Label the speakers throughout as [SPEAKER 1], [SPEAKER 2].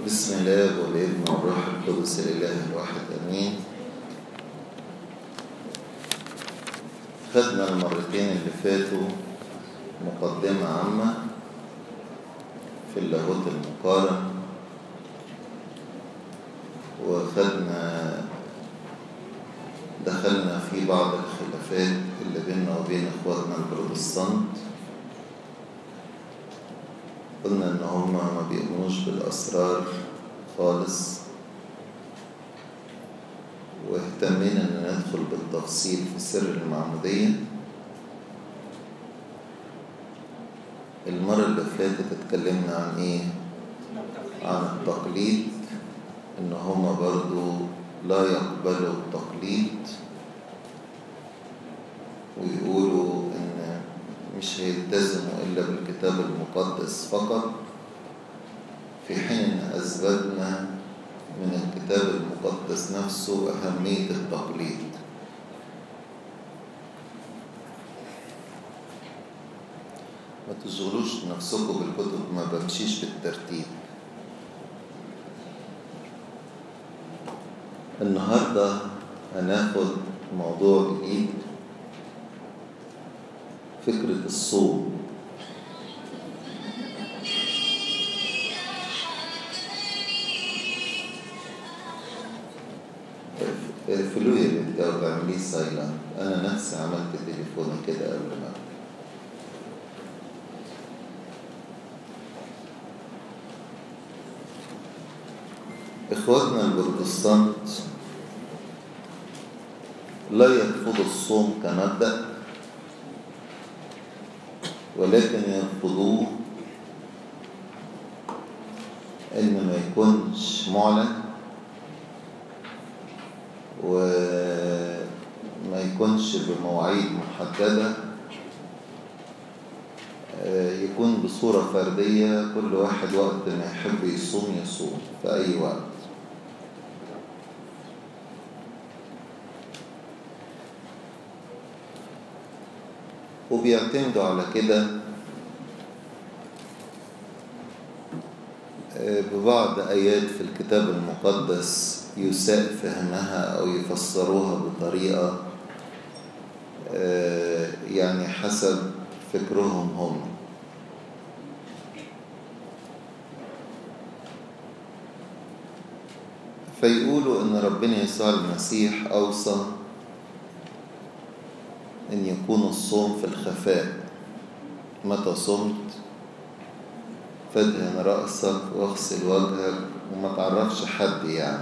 [SPEAKER 1] بسم الله والابن والروح القدس الإله الواحد أمين خدنا المرتين اللي فاتوا مقدمة عامة في اللاهوت المقارن وخدنا دخلنا في بعض الخلافات اللي بيننا وبين اخواتنا البروتستانت قلنا ان هما ما بيؤمنوش بالاسرار خالص واهتمينا ان ندخل بالتفصيل في سر المعمودية المرة اللي فاتت اتكلمنا عن ايه عن التقليد ان هما برضو لا يقبلوا التقليد ويقولوا ان مش هيلتزموا الا بالكتاب المقدس فقط في حين ان اثبتنا من الكتاب المقدس نفسه اهميه التقليد ما تشغلوش نفسكم بالكتب ما بمشيش بالترتيب النهاردة هناخد موضوع جديد فكرة الصوم اقفلوا يا بنت او تعمليه سايلنت انا نفسي عملت تليفوني كده قبل ما إخواتنا البروتستانت لا يرفضوا الصوم كمبدأ ولكن يرفضوه إن ما يكونش معلن وما يكونش بمواعيد محددة يكون بصورة فردية كل واحد وقت ما يحب يصوم يصوم في أي وقت وبيعتمدوا على كده ببعض آيات في الكتاب المقدس يساء فهمها أو يفسروها بطريقة يعني حسب فكرهم هم فيقولوا ان ربنا يسوع المسيح اوصى ان يكون الصوم في الخفاء متى صمت فادهن رأسك واغسل وجهك وما تعرفش حد يعني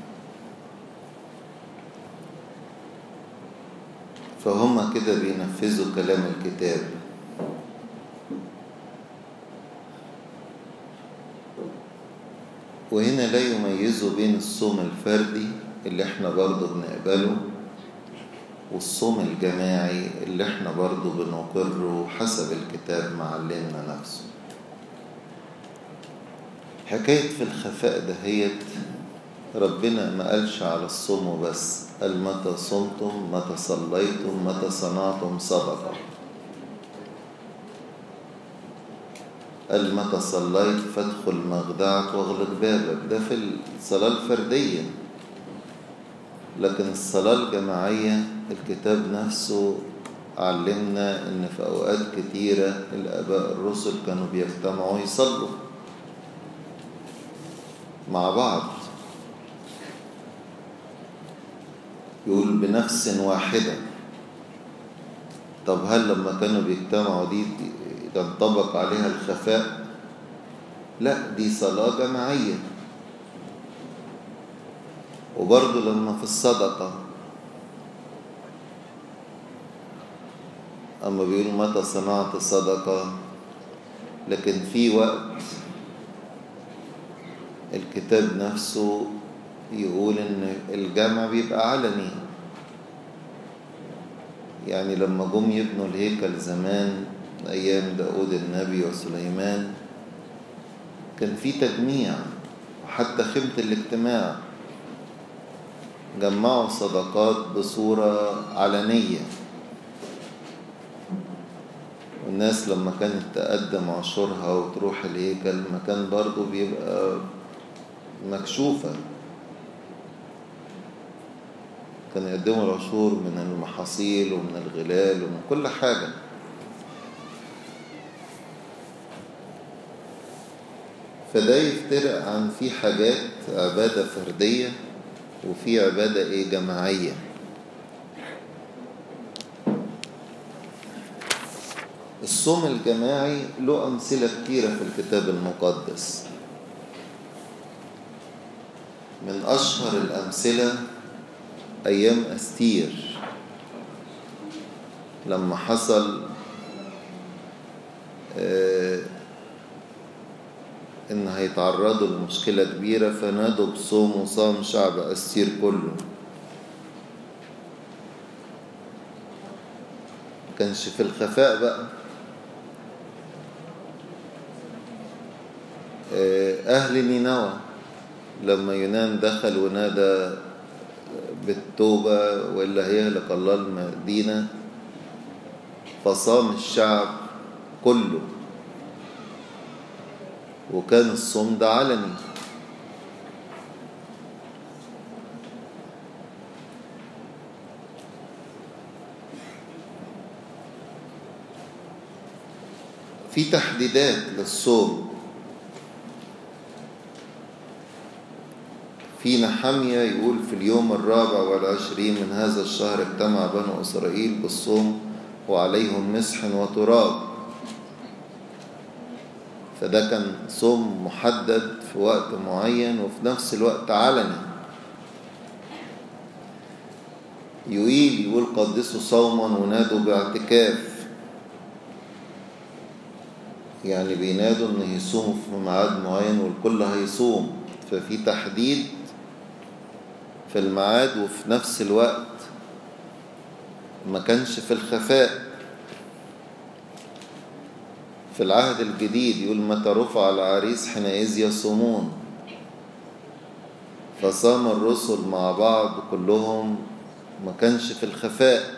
[SPEAKER 1] فهم كده بينفذوا كلام الكتاب وهنا لا يميزوا بين الصوم الفردي اللي احنا برضو بنقبله والصوم الجماعي اللي احنا برضو بنقره حسب الكتاب معلمنا نفسه حكاية في الخفاء دهيت ربنا ما قالش على الصوم وبس قال متى صمتم متى صليتم متى صنعتم صدقة قال متى صليت فادخل مخدعك واغلق بابك ده في الصلاة الفردية لكن الصلاة الجماعية الكتاب نفسه علمنا ان في اوقات كتيرة الاباء الرسل كانوا بيجتمعوا يصلوا مع بعض يقول بنفس واحدة طب هل لما كانوا بيجتمعوا دي ينطبق عليها الخفاء لا دي صلاة جماعية وبرضه لما في الصدقة أما بيقول متى صنعت صدقة لكن في وقت الكتاب نفسه يقول إن الجمع بيبقى علني يعني لما جم يبنوا الهيكل زمان أيام داود النبي وسليمان كان في تجميع وحتى خيمة الاجتماع جمعوا صدقات بصورة علنية والناس لما كانت تقدم عشورها وتروح الهيكل مكان برضو بيبقى مكشوفة كانوا يقدموا العشور من المحاصيل ومن الغلال ومن كل حاجة فده يفترق عن في حاجات عبادة فردية وفي عبادة ايه جماعية الصوم الجماعي له أمثلة كتيرة في الكتاب المقدس من أشهر الأمثلة أيام أستير لما حصل آه إن هيتعرضوا لمشكلة كبيرة فنادوا بصوم وصام شعب أستير كله كانش في الخفاء بقى أهل نينوى لما يونان دخل ونادى بالتوبة وإلا هيهلك الله المدينة فصام الشعب كله وكان الصوم ده علني في تحديدات للصوم في نحمية يقول في اليوم الرابع والعشرين من هذا الشهر اجتمع بنو إسرائيل بالصوم وعليهم مسح وتراب فده كان صوم محدد في وقت معين وفي نفس الوقت علني يقيل يقول قدسوا صوما ونادوا باعتكاف يعني بينادوا ان يصوموا في ميعاد معين والكل هيصوم ففي تحديد في الميعاد وفي نفس الوقت ما كانش في الخفاء في العهد الجديد يقول متى رفع العريس حينئذ يصومون فصام الرسل مع بعض كلهم ما كانش في الخفاء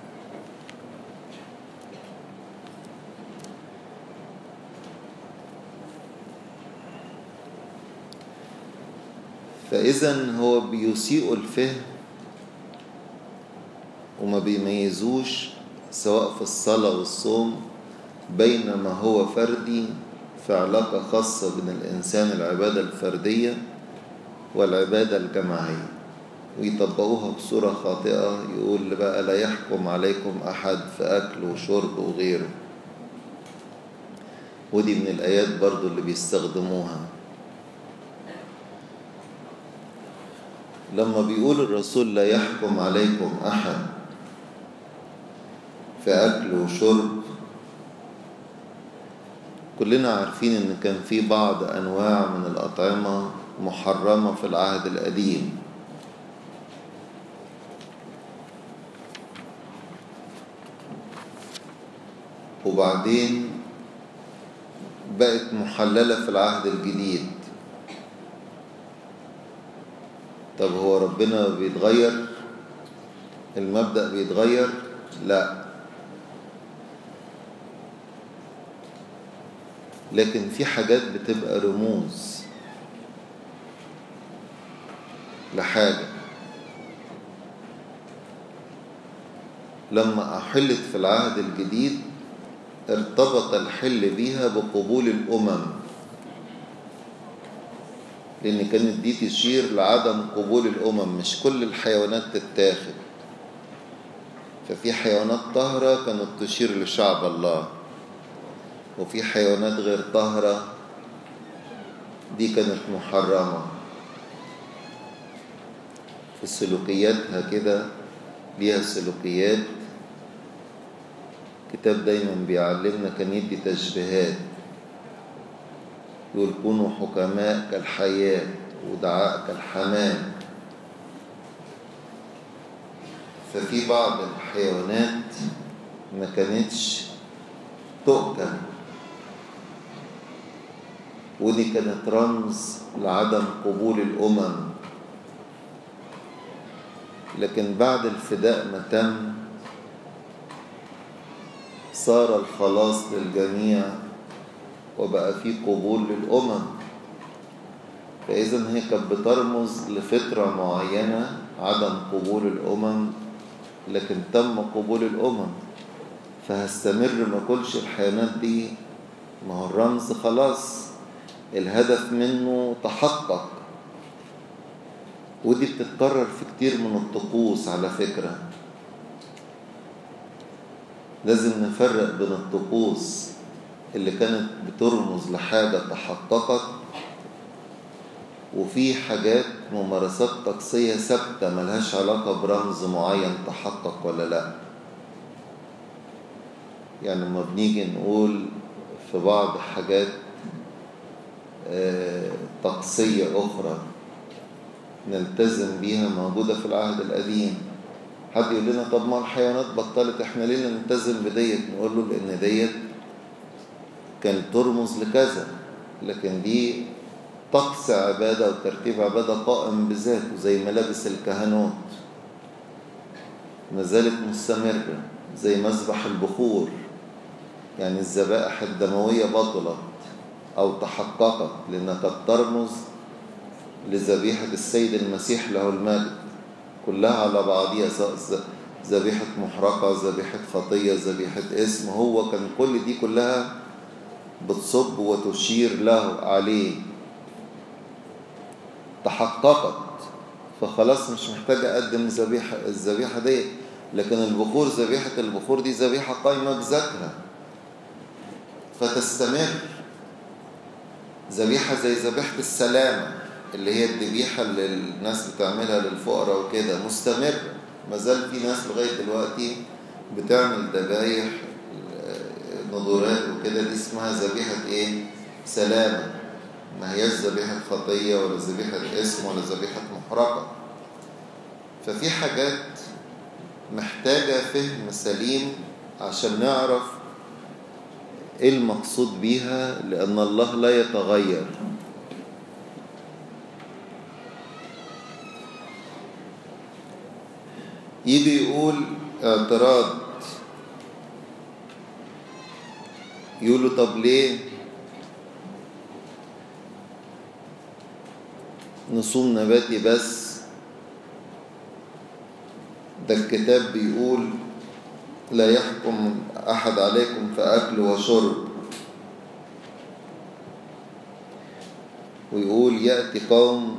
[SPEAKER 1] فإذا هو بيسيء الفهم وما بيميزوش سواء في الصلاة والصوم بين ما هو فردي في علاقة خاصة بين الإنسان العبادة الفردية والعبادة الجماعية ويطبقوها بصورة خاطئة يقول بقى لا يحكم عليكم أحد في أكل وشرب وغيره ودي من الآيات برضو اللي بيستخدموها لما بيقول الرسول لا يحكم عليكم أحد في أكل وشرب كلنا عارفين ان كان في بعض انواع من الاطعمه محرمه في العهد القديم وبعدين بقت محلله في العهد الجديد طب هو ربنا بيتغير المبدا بيتغير لا لكن في حاجات بتبقى رموز لحاجة لما أحلت في العهد الجديد ارتبط الحل بيها بقبول الأمم لأن كانت دي تشير لعدم قبول الأمم مش كل الحيوانات تتاخد ففي حيوانات طاهرة كانت تشير لشعب الله وفي حيوانات غير طاهرة دي كانت محرمة في سلوكياتها كده ليها سلوكيات كتاب دايما بيعلمنا كان يدي تشبيهات يقول كونوا حكماء كالحياة ودعاء كالحمام ففي بعض الحيوانات ما كانتش تؤكل ودي كانت رمز لعدم قبول الأمم لكن بعد الفداء ما تم صار الخلاص للجميع وبقى في قبول للأمم فإذا هي كانت بترمز لفترة معينة عدم قبول الأمم لكن تم قبول الأمم فهستمر ما كلش الحيوانات دي ما هو الرمز خلاص الهدف منه تحقق ودي بتتكرر في كتير من الطقوس على فكرة لازم نفرق بين الطقوس اللي كانت بترمز لحاجة تحققت وفي حاجات ممارسات طقسية ثابتة ملهاش علاقة برمز معين تحقق ولا لا يعني لما بنيجي نقول في بعض حاجات طقسية أخرى نلتزم بيها موجودة في العهد القديم حد يقول لنا طب ما الحيوانات بطلت احنا ليه نلتزم بديت نقول له لأن ديت كانت ترمز لكذا لكن دي طقس عبادة وترتيب عبادة قائم بذاته زي ملابس الكهنوت ما زالت مستمرة زي مذبح البخور يعني الذبائح الدموية بطلت أو تحققت لأنها قد ترمز لذبيحة السيد المسيح له المجد كلها على بعضها سواء ذبيحة محرقة ذبيحة خطية ذبيحة اسم هو كان كل دي كلها بتصب وتشير له عليه تحققت فخلاص مش محتاج أقدم ذبيحة الذبيحة دي لكن البخور ذبيحة البخور دي ذبيحة قايمة بذاتها فتستمر ذبيحة زي ذبيحة السلامة اللي هي الذبيحة اللي الناس بتعملها للفقراء وكده مستمرة ما زال في ناس لغاية دلوقتي بتعمل ذبايح نضورات وكده دي اسمها ذبيحة ايه؟ سلامة ما هياش ذبيحة خطية ولا ذبيحة اسم ولا ذبيحة محرقة ففي حاجات محتاجة فهم سليم عشان نعرف ايه المقصود بيها لأن الله لا يتغير يجي يقول اعتراض يقولوا طب ليه نصوم نباتي بس ده الكتاب بيقول لا يحكم أحد عليكم في أكل وشرب ويقول يأتي قوم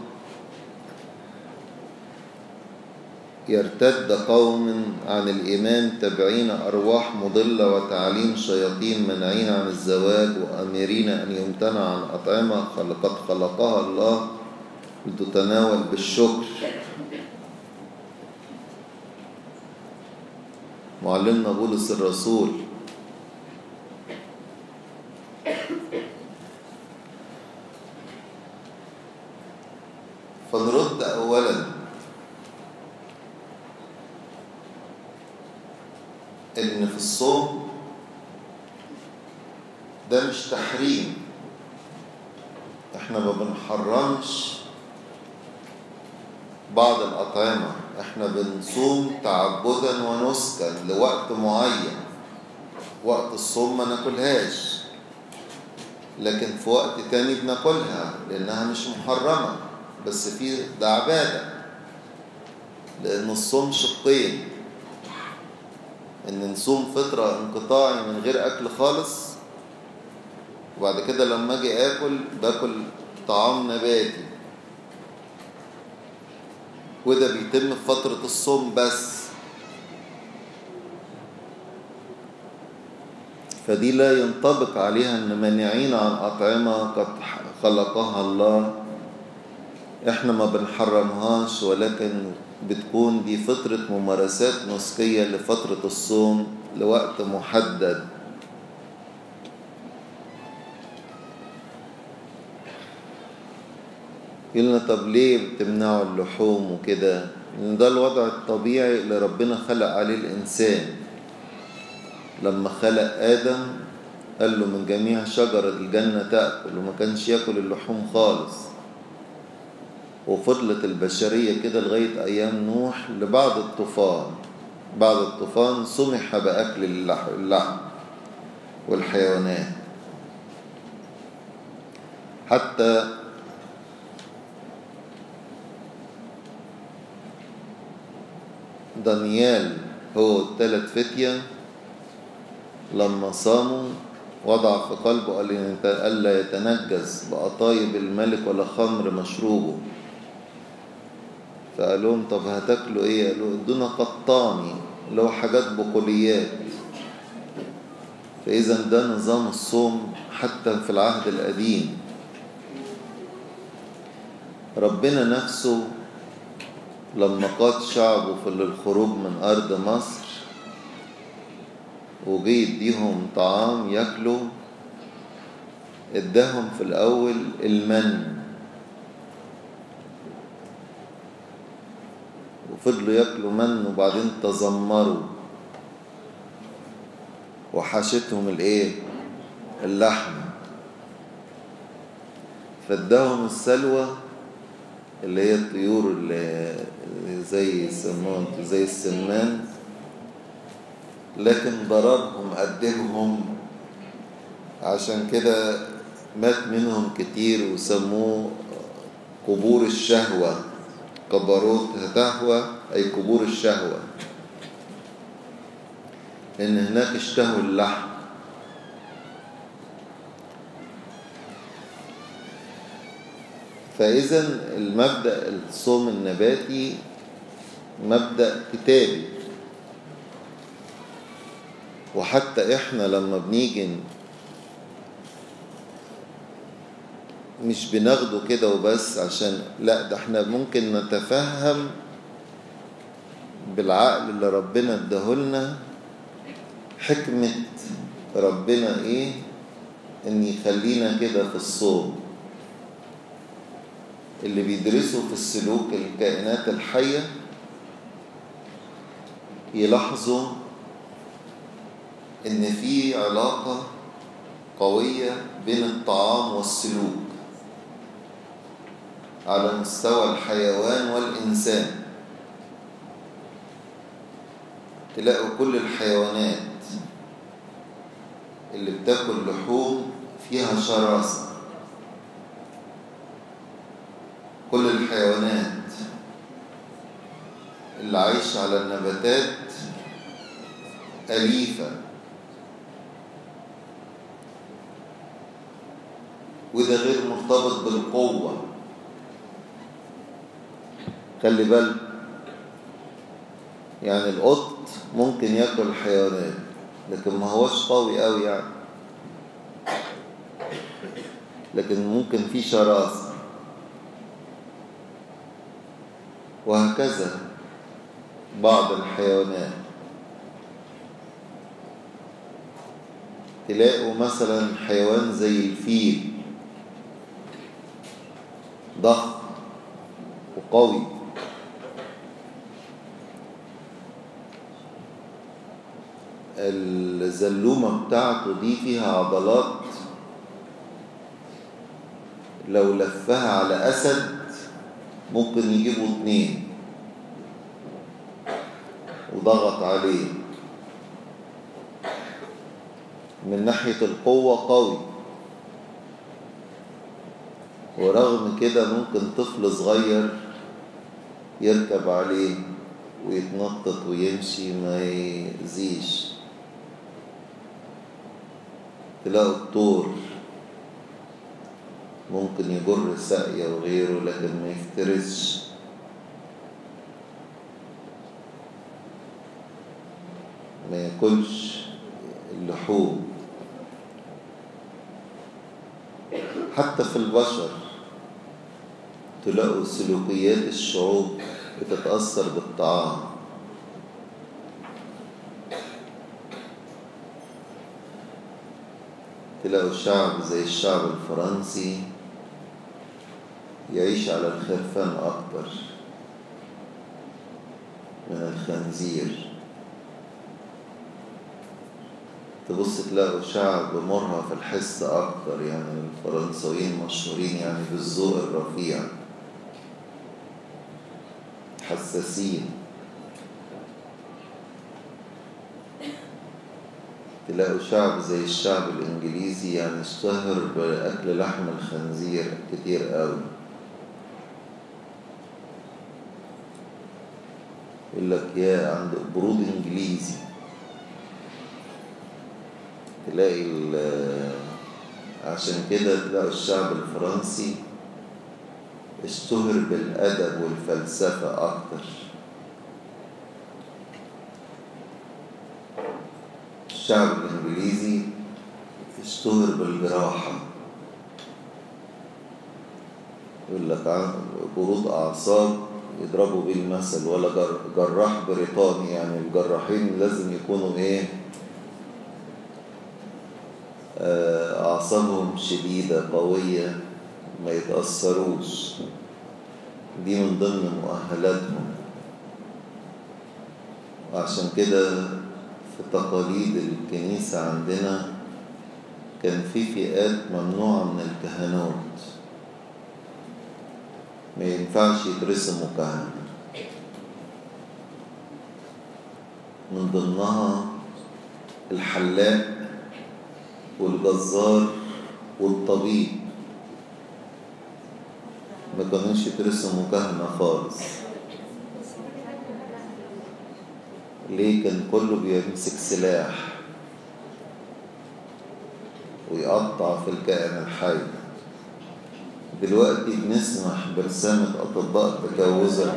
[SPEAKER 1] يرتد قوم عن الإيمان تبعين أرواح مضلة وتعليم شياطين منعين عن الزواج وأمرين أن يمتنع عن أطعمة قد خلقها الله لتتناول بالشكر معلمنا بولس الرسول فنرد أولا إن في الصوم ده مش تحريم احنا ما بنحرمش بعض الأطعمة احنا بنصوم تعبدا ونسكا لوقت معين وقت الصوم ما ناكلهاش لكن في وقت تاني بناكلها لأنها مش محرمة بس في ده عبادة لأن الصوم شقين إن نصوم فترة انقطاعي من غير أكل خالص وبعد كده لما أجي آكل باكل طعام نباتي وده بيتم في فترة الصوم بس فدي لا ينطبق عليها أن مانعين عن أطعمة قد خلقها الله احنا ما بنحرمهاش ولكن بتكون دي فترة ممارسات نسكية لفترة الصوم لوقت محدد يقولنا طب ليه بتمنعوا اللحوم وكده لأن ده الوضع الطبيعي اللي ربنا خلق عليه الإنسان لما خلق آدم قال له من جميع شجرة الجنة تأكل وما كانش يأكل اللحوم خالص وفضلت البشرية كده لغاية أيام نوح لبعد الطوفان بعد الطوفان سمح بأكل اللحم والحيوانات حتى دانيال هو الثلاث فتية لما صاموا وضع في قلبه قال إن ألا يتنجس بقطايب الملك ولا خمر مشروبه فقال لهم طب هتاكلوا ايه قالوا ادونا قطاني اللي هو حاجات بقوليات فإذا ده نظام الصوم حتى في العهد القديم ربنا نفسه لما قاد شعبه في الخروج من أرض مصر وجي يديهم طعام ياكلوا اداهم في الأول المن وفضلوا ياكلوا من وبعدين تذمروا وحاشتهم الايه اللحم فاداهم السلوى اللي هي الطيور اللي زي السمان زي السمان لكن ضررهم قدمهم عشان كده مات منهم كتير وسموه قبور الشهوة كبروت هتهوى أي قبور الشهوة إن هناك اشتهوا اللحم فإذا المبدأ الصوم النباتي مبدأ كتابي وحتى إحنا لما بنيجي مش بناخده كده وبس عشان لا ده احنا ممكن نتفهم بالعقل اللي ربنا اداهولنا حكمة ربنا ايه ان يخلينا كده في الصوم اللي بيدرسوا في السلوك الكائنات الحية يلاحظوا ان في علاقة قوية بين الطعام والسلوك على مستوى الحيوان والإنسان تلاقوا كل الحيوانات اللي بتاكل لحوم فيها شراسة كل الحيوانات اللي عايشة على النباتات أليفة وده غير مرتبط بالقوة خلي بالك يعني القط ممكن ياكل الحيوانات لكن ما هوش قوي قوي يعني لكن ممكن في شراسة وهكذا بعض الحيوانات تلاقوا مثلا حيوان زي الفيل ضخم وقوي الزلومة بتاعته دي فيها عضلات لو لفها على أسد ممكن يجيبوا اتنين وضغط عليه من ناحية القوة قوي ورغم كده ممكن طفل صغير يركب عليه ويتنطط ويمشي ما يزيش تلاقوا الطور ممكن يجر ساقية وغيره لكن ما يفترسش ما ياكلش اللحوم حتى في البشر تلاقوا سلوكيات الشعوب بتتأثر بالطعام تلاقوا شعب زي الشعب الفرنسي يعيش على الخرفان أكتر من الخنزير تبص تلاقوا شعب مرهف الحس أكتر يعني الفرنساويين مشهورين يعني بالذوق الرفيع حساسين تلاقوا شعب زي الشعب الإنجليزي يعني اشتهر بأكل لحم الخنزير كتير قوي يقول لك يا عند برود انجليزي تلاقي عشان كده تلاقي الشعب الفرنسي اشتهر بالأدب والفلسفة أكتر الشعب الإنجليزي اشتهر بالجراحة يقول لك برود أعصاب يضربوا بيه المثل ولا جراح بريطاني يعني الجراحين لازم يكونوا ايه أعصابهم شديدة قوية ما يتأثروش دي من ضمن مؤهلاتهم وعشان كده في تقاليد الكنيسة عندنا كان في فئات ممنوعة من الكهنوت ما ينفعش يترسموا كهنة من ضمنها الحلاق والجزار والطبيب ما كانوش يترسموا كهنة خالص ليه كان كله بيمسك سلاح ويقطع في الكائن الحي دلوقتي بنسمح برسامة أطباء تجوزا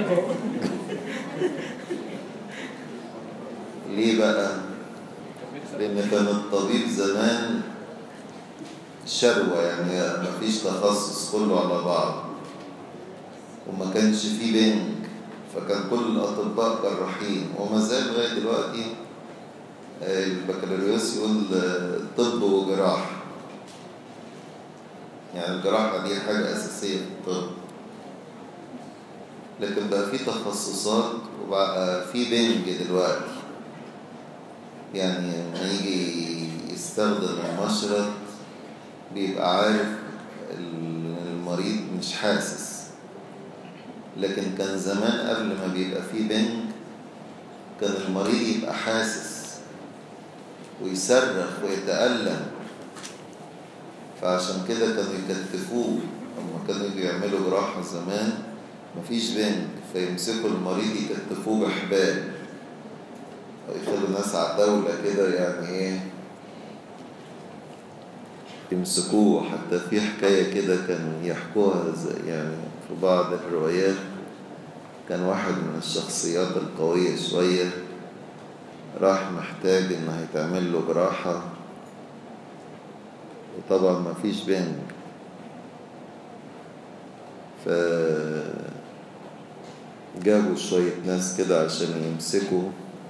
[SPEAKER 1] ليه بقى؟ لأن كان الطبيب زمان شروة يعني مفيش تخصص كله على بعض وما كانش فيه بنك فكان كل الأطباء جراحين وما زال لغاية دلوقتي البكالوريوس يقول طب وجراحة يعني الجراحة دي حاجة أساسية في الطب لكن بقى في تخصصات وبقى في بنج دلوقتي يعني لما يجي يستخدم المشرط بيبقى عارف المريض مش حاسس لكن كان زمان قبل ما بيبقى فيه بنج كان المريض يبقى حاسس ويصرخ ويتألم فعشان كده كانوا يكتفوه لما كانوا يجوا يعملوا جراحة زمان مفيش بنج فيمسكوا المريض يكتفوه بحبال ويخلوا ناس على الدولة كده يعني ايه يمسكوه حتى في حكاية كده كان يحكوها يعني في بعض الروايات كان واحد من الشخصيات القوية شوية راح محتاج إن هيتعمل له جراحة وطبعا ما فيش بنج ف جابوا شوية ناس كده عشان يمسكوا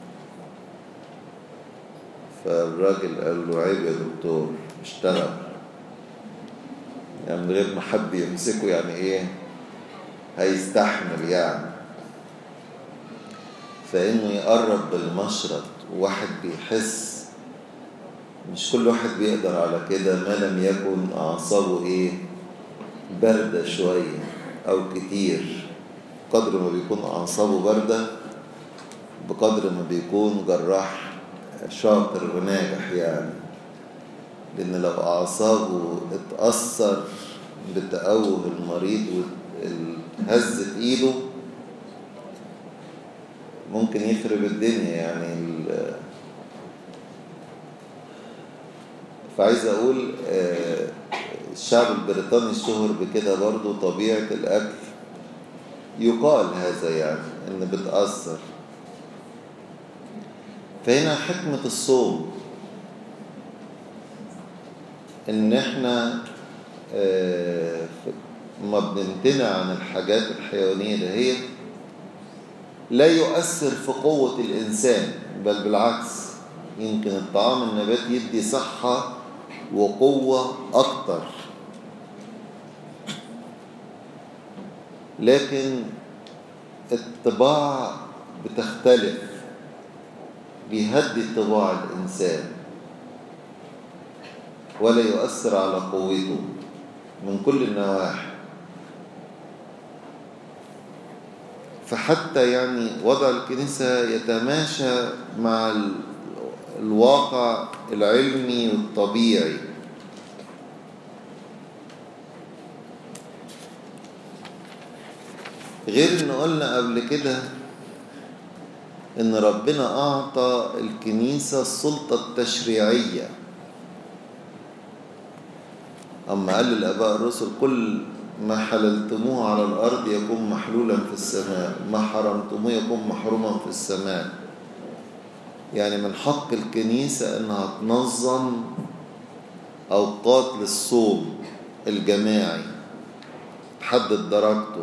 [SPEAKER 1] فالراجل قال له عيب يا دكتور اشتغل يعني من غير ما حد يمسكه يعني ايه هيستحمل يعني فانه يقرب بالمشرط وواحد بيحس مش كل واحد بيقدر على كده ما لم يكن اعصابه ايه باردة شوية او كتير قدر ما بيكون اعصابه باردة بقدر ما بيكون جراح شاطر وناجح يعني لأن لو أعصابه اتأثر بتأوه المريض وهزت إيده ممكن يخرب الدنيا يعني فعايز أقول الشعب البريطاني اشتهر بكده برضو طبيعة الأكل يقال هذا يعني إن بتأثر فهنا حكمة الصوم ان احنا ما بنمتنع عن الحاجات الحيوانية اللي هي لا يؤثر في قوة الإنسان بل بالعكس يمكن الطعام النباتي يدي صحة وقوة أكتر لكن الطباع بتختلف بيهدي طباع الإنسان ولا يؤثر على قوته من كل النواحي فحتى يعني وضع الكنيسة يتماشى مع الواقع العلمي والطبيعي غير ان قلنا قبل كده إن ربنا أعطى الكنيسة السلطة التشريعية أما قال للآباء الرسل كل ما حللتموه على الأرض يكون محلولا في السماء ما حرمتموه يكون محروما في السماء يعني من حق الكنيسة إنها تنظم أوقات للصوم الجماعي تحدد درجته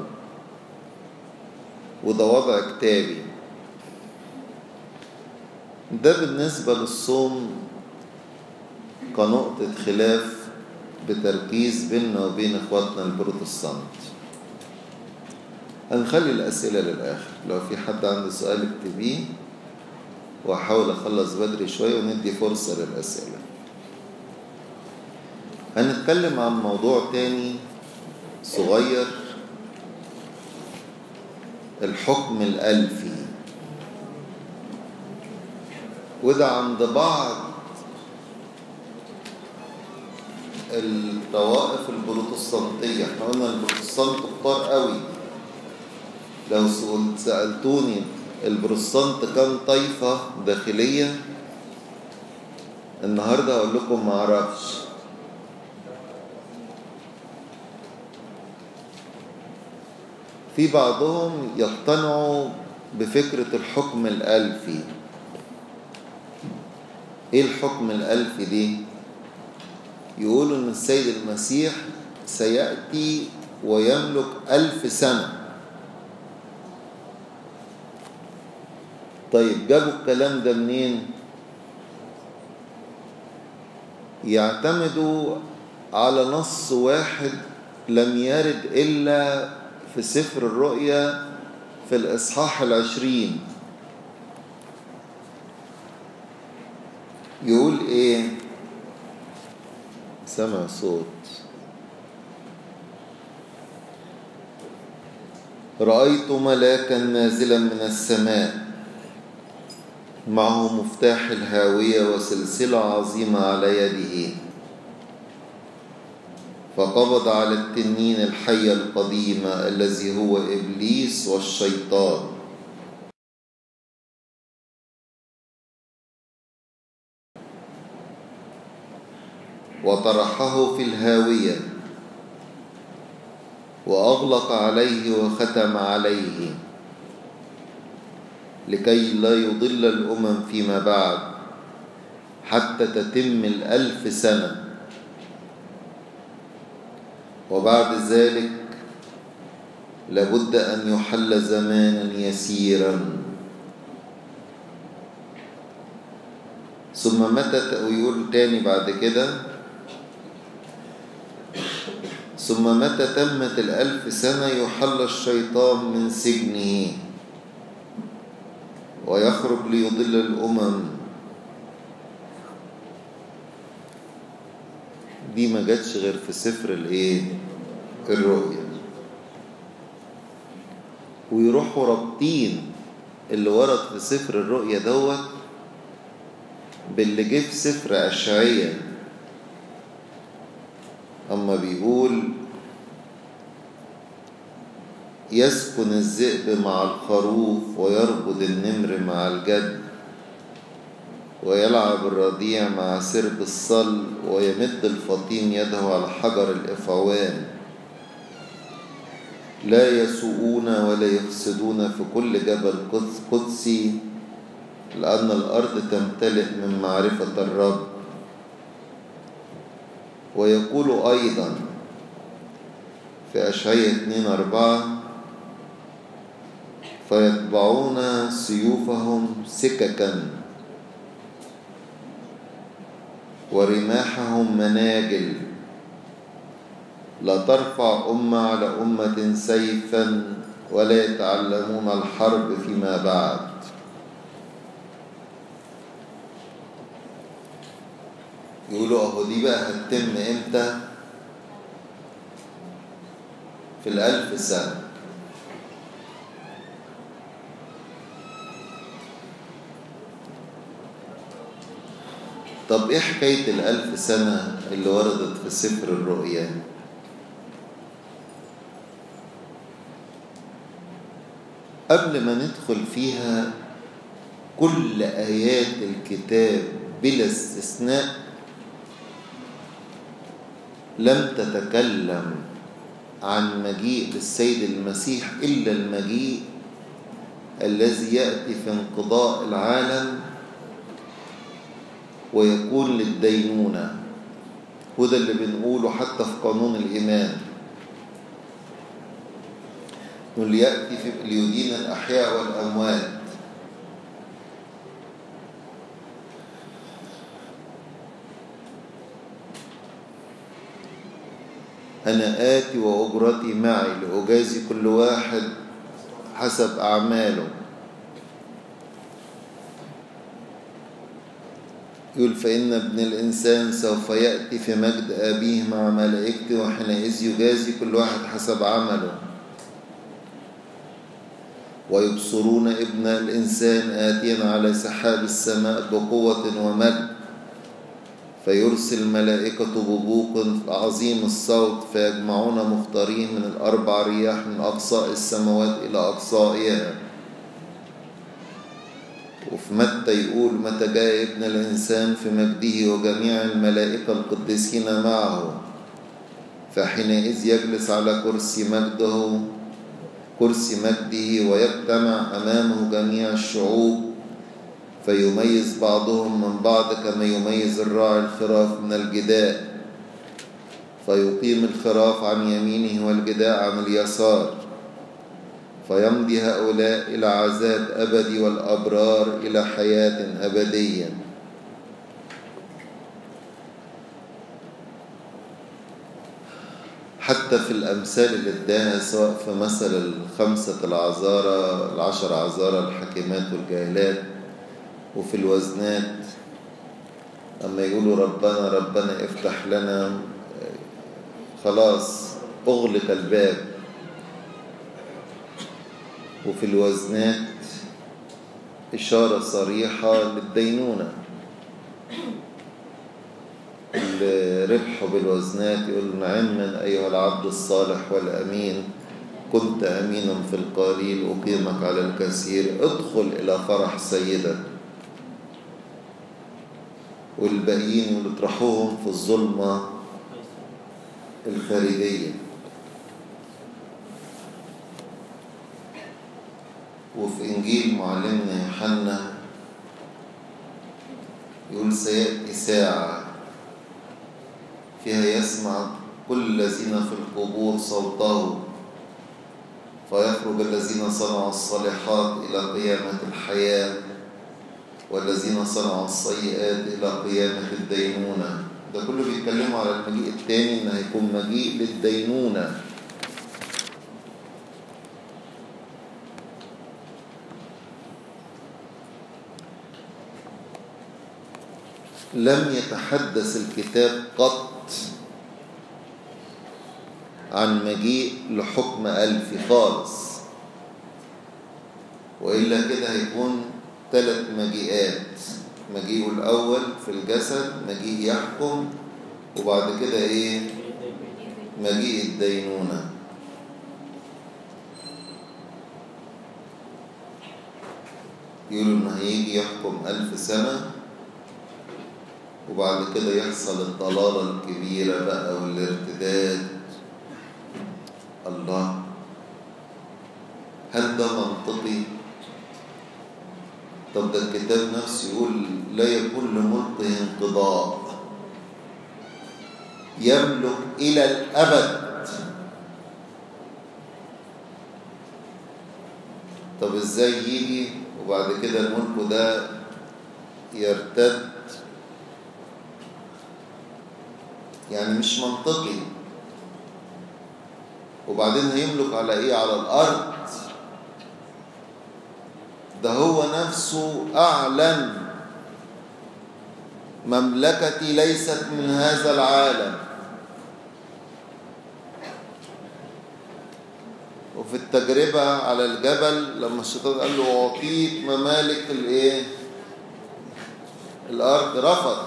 [SPEAKER 1] وده وضع كتابي ده بالنسبة للصوم كنقطة خلاف بتركيز بيننا وبين اخواتنا البروتستانت هنخلي الأسئلة للآخر لو في حد عنده سؤال اكتبيه وأحاول أخلص بدري شوية وندي فرصة للأسئلة هنتكلم عن موضوع تاني صغير الحكم الألفي وده عند بعض الطوائف البروتستانتية احنا قلنا البروتستانت كتار قوي لو سألتوني البروتستانت كان طائفة داخلية النهاردة هقول لكم معرفش في بعضهم يقتنعوا بفكرة الحكم الألفي ايه الحكم الألفي دي يقولوا ان السيد المسيح سيأتي ويملك ألف سنة طيب جابوا الكلام ده منين يعتمدوا على نص واحد لم يرد إلا في سفر الرؤيا في الإصحاح العشرين يقول إيه سمع صوت رأيت ملاكا نازلا من السماء معه مفتاح الهاوية وسلسلة عظيمة على يده فقبض على التنين الحية القديمة الذي هو إبليس والشيطان وطرحه في الهاوية وأغلق عليه وختم عليه لكي لا يضل الأمم فيما بعد حتى تتم الألف سنة وبعد ذلك لابد أن يحل زمانا يسيرا ثم متى ويقول تاني بعد كده ثم متى تمت الألف سنة يحل الشيطان من سجنه ويخرج ليضل الأمم دي ما جاتش غير في سفر الايه الرؤيا ويروحوا رابطين اللي ورد في سفر الرؤيا دوت باللي جه في سفر أشعية أما بيقول يسكن الذئب مع الخروف ويربض النمر مع الجد ويلعب الرضيع مع سرب الصل ويمد الفطيم يده على حجر الإفعوان لا يسوءون ولا يفسدون في كل جبل قدسي لأن الأرض تمتلئ من معرفة الرب ويقول أيضا في أشعية 2 أربعة فيتبعون سيوفهم سككا ورماحهم مناجل لا ترفع أمة على أمة سيفا ولا يتعلمون الحرب فيما بعد يقولوا اهو دي بقى هتتم امتى في الألف سنة طب ايه حكاية الألف سنة اللي وردت في سفر الرؤيا قبل ما ندخل فيها كل آيات الكتاب بلا استثناء لم تتكلم عن مجيء للسيد المسيح إلا المجيء الذي يأتي في انقضاء العالم ويكون للدينونة وده اللي بنقوله حتى في قانون الإيمان ليأتي في ليدين الأحياء والأموات أنا آتي وأجرتي معي لأجازي كل واحد حسب أعماله يقول فإن ابن الإنسان سوف يأتي في مجد أبيه مع ملائكته وحينئذ يجازي كل واحد حسب عمله ويبصرون ابن الإنسان آتيا على سحاب السماء بقوة ومجد فيرسل ملائكة ببوق عظيم الصوت فيجمعون مختارين من الأربع رياح من أقصاء السماوات إلى أقصائها وفي متى يقول متى جاء ابن الإنسان في مجده وجميع الملائكة القديسين معه فحينئذ يجلس على كرسي مجده كرسي مجده ويجتمع أمامه جميع الشعوب فيميز بعضهم من بعض كما يميز الراعي الخراف من الجداء فيقيم الخراف عن يمينه والجداء عن اليسار فيمضي هؤلاء إلى عذاب أبدي والأبرار إلى حياة أبدية حتى في الأمثال اللي اداها سواء في مثل الخمسة العذارى العشر عذارى الحكيمات والجاهلات وفي الوزنات أما يقولوا ربنا ربنا افتح لنا خلاص أغلق الباب وفي الوزنات إشارة صريحة للدينونة اللي ربحوا بالوزنات يقول نعما أيها العبد الصالح والأمين كنت أمينا في القليل أقيمك على الكثير ادخل إلى فرح سيدك والباقيين اللي اطرحوهم في الظلمة الخارجية وفي إنجيل معلمنا يوحنا يقول سيأتي ساعة فيها يسمع كل الذين في القبور صوته فيخرج الذين صنعوا الصالحات إلى قيامة الحياة والذين صنعوا السيئات إلى قيامة الدينونة ده كله بيتكلموا على المجيء الثاني إن هيكون مجيء للدينونة لم يتحدث الكتاب قط عن مجيء لحكم ألفي خالص وإلا كده هيكون ثلاث مجيئات مجيء الأول في الجسد مجيء يحكم وبعد كده إيه مجيء الدينونة يقولوا إن هيجي يحكم ألف سنة وبعد كده يحصل الضلالة الكبيرة بقى والارتداد الله هل ده منطقي؟ طب ده الكتاب نفسه يقول لا يكون لملكه انقضاء يملك إلى الأبد طب ازاي يجي وبعد كده الملك ده يرتد يعني مش منطقي وبعدين هيملك على ايه على الارض ده هو نفسه اعلن مملكتي ليست من هذا العالم وفي التجربة على الجبل لما الشيطان قال له أعطيك ممالك الإيه؟ الأرض رفض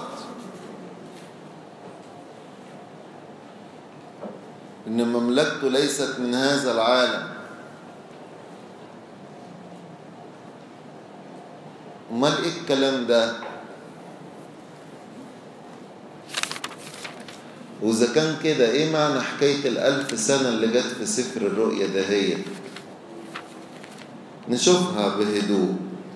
[SPEAKER 1] إن مملكته ليست من هذا العالم امال ايه الكلام ده واذا كان كده ايه معنى حكاية الالف سنة اللي جت في سفر الرؤيا دهيت نشوفها بهدوء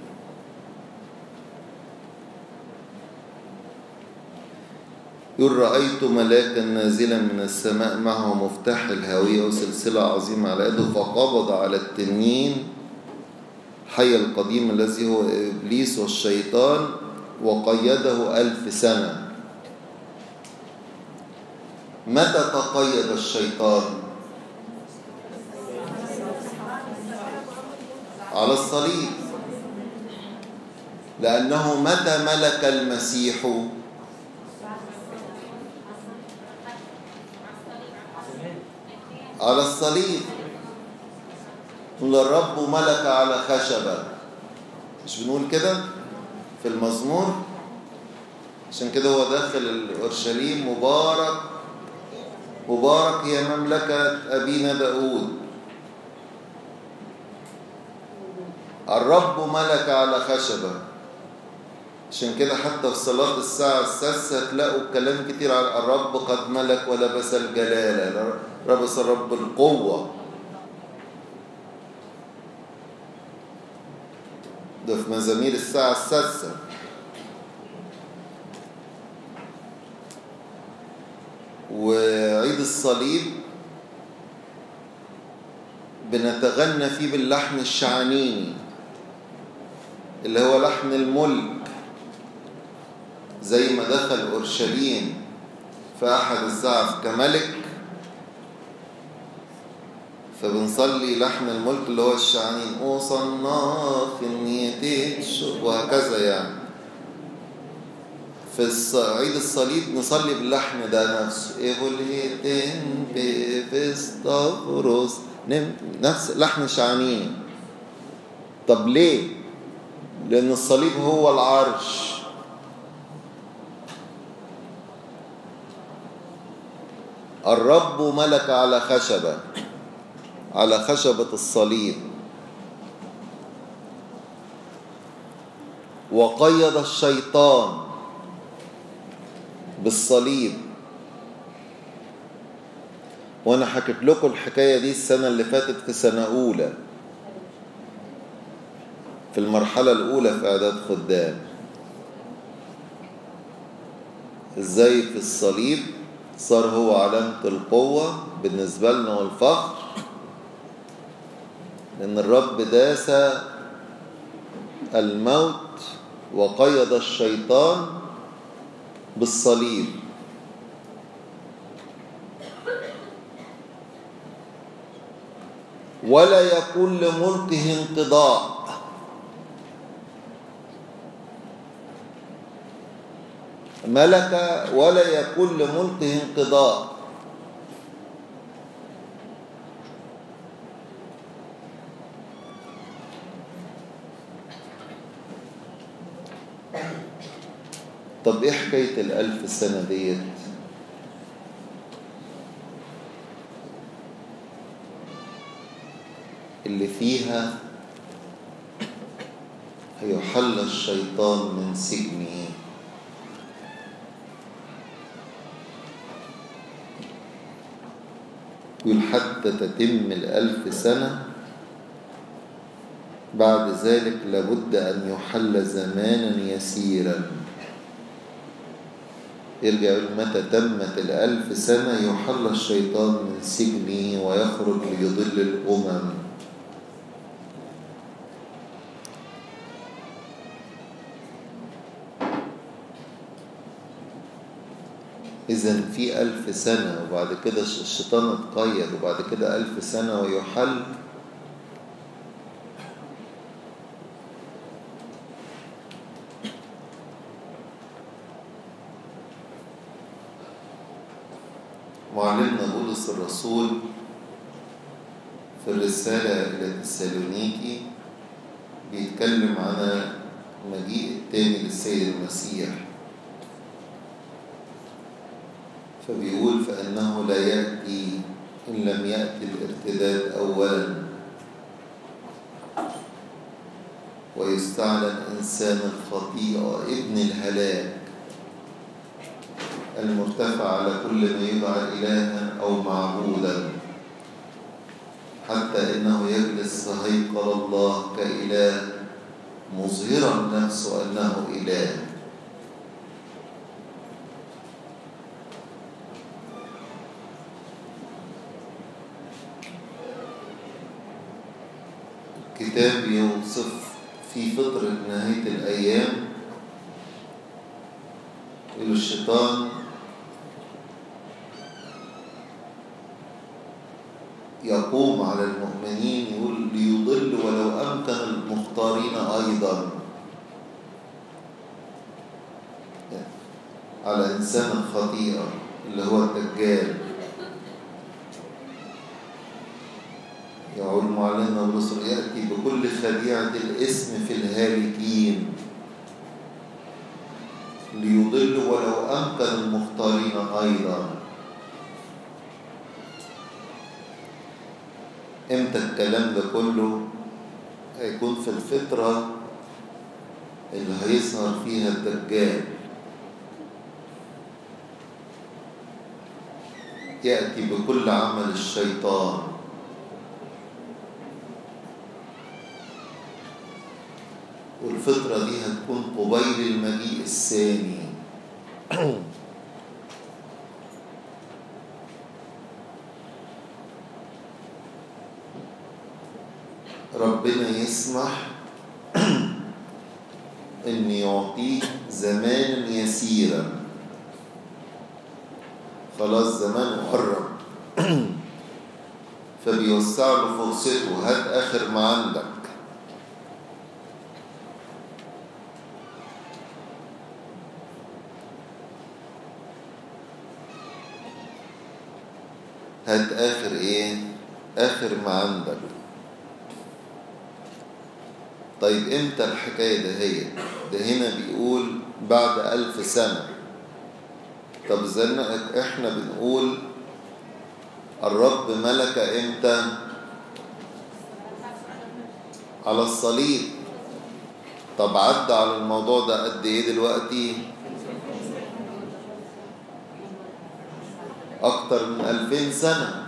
[SPEAKER 1] يقول رأيت ملاكا نازلا من السماء معه مفتاح الهاوية وسلسلة عظيمة على يده فقبض على التنين حي القديم الذي هو إبليس والشيطان وقيده ألف سنة متى تقيد الشيطان على الصليب لأنه متى ملك المسيح على الصليب نقول الرب ملك على خشبة مش بنقول كده في المزمور عشان كده هو داخل اورشليم مبارك مبارك هي مملكة أبينا داود الرب ملك على خشبة عشان كده حتى في صلاة الساعة السادسة تلاقوا كلام كتير على الرب قد ملك ولبس الجلالة لبس الرب القوة ده في مزامير الساعة السادسة وعيد الصليب بنتغنى فيه باللحن الشعانيني اللي هو لحن الملك زي ما دخل أورشليم في أحد الزعف كملك فبنصلي لحن الملك اللي هو الشعانين أوصلنا في النيتين وهكذا يعني في عيد الصليب نصلي باللحن ده نفسه إيفوليتين بيفستافروس نفس لحن شعانيني طب ليه؟ لأن الصليب هو العرش الرب ملك على خشبة على خشبة الصليب وقيد الشيطان بالصليب وانا حكيت لكم الحكاية دي السنة اللي فاتت في سنة أولى في المرحلة الأولى في إعداد خدام ازاي في الصليب صار هو علامة القوة بالنسبة لنا والفخر لأن الرب داس الموت وقيد الشيطان بالصليب ولا يكون لملكه انقضاء ملك ولا يكون لملكه انقضاء طب ايه حكاية الألف سنة ديت اللي فيها هيحل الشيطان من سجنه يقول حتى تتم الألف سنة بعد ذلك لابد أن يحل زمانا يسيرا يرجع يقول متى تمت الألف سنة يحل الشيطان من سجنه ويخرج ليضل الأمم إذا في ألف سنة وبعد كده الشيطان اتقيد وبعد كده ألف سنة ويحل معلمنا بولس الرسول في الرسالة إلى تسالونيكي بيتكلم عن مجيء التاني للسيد المسيح فبيقول فإنه لا يأتي إن لم يأتي الارتداد أولا ويستعلن إنسان الخطيئة ابن الهلاك المرتفع على كل ما يدعى إلها أو معبودا حتى إنه يجلس في هيكل الله كإله مظهرا نفسه أنه إله كتاب يوصف في فترة نهاية الأيام يقول الشيطان يقوم على المؤمنين يقول ليضل ولو أمكن المختارين أيضا على إنسان الخطيئة اللي هو الدجال يقول معلمنا الرسول يأتي بكل خديعة الاسم في الهالكين ليضل ولو أمكن المختارين أيضا امتى الكلام ده كله هيكون في الفترة اللي هيظهر فيها الدجال يأتي بكل عمل الشيطان والفترة دي هتكون قبيل المجيء الثاني ربنا يسمح ان يعطيك زمانا يسيرا خلاص زمان قرب فبيوسع له فرصته هات اخر ما عندك هات اخر ايه اخر ما عندك طيب امتى الحكاية ده هي ده هنا بيقول بعد ألف سنة طب زلنا احنا بنقول الرب ملك امتى على الصليب طب عدى على الموضوع ده قد ايه دلوقتي اكتر من ألفين سنة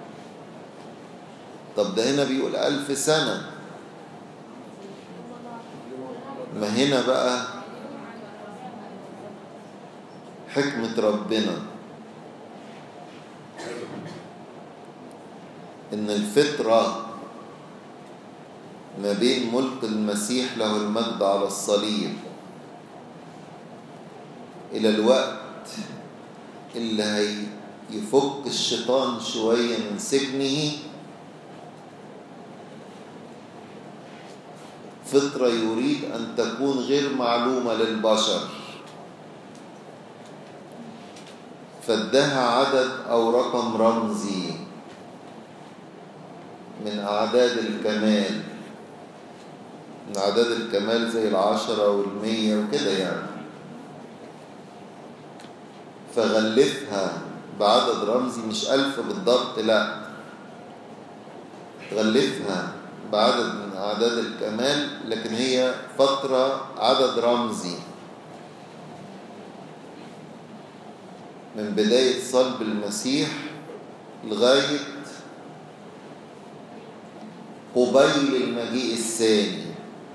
[SPEAKER 1] طب ده هنا بيقول ألف سنة ما هنا بقى حكمة ربنا إن الفترة ما بين ملك المسيح له المجد على الصليب إلى الوقت اللي هيفك الشيطان شوية من سجنه فطرة يريد أن تكون غير معلومة للبشر فادها عدد أو رقم رمزي من أعداد الكمال من أعداد الكمال زي العشرة والمية وكده يعني فغلفها بعدد رمزي مش ألف بالضبط لا غلفها بعدد من أعداد الكمال لكن هي فترة عدد رمزي من بداية صلب المسيح لغاية قبيل المجيء الثاني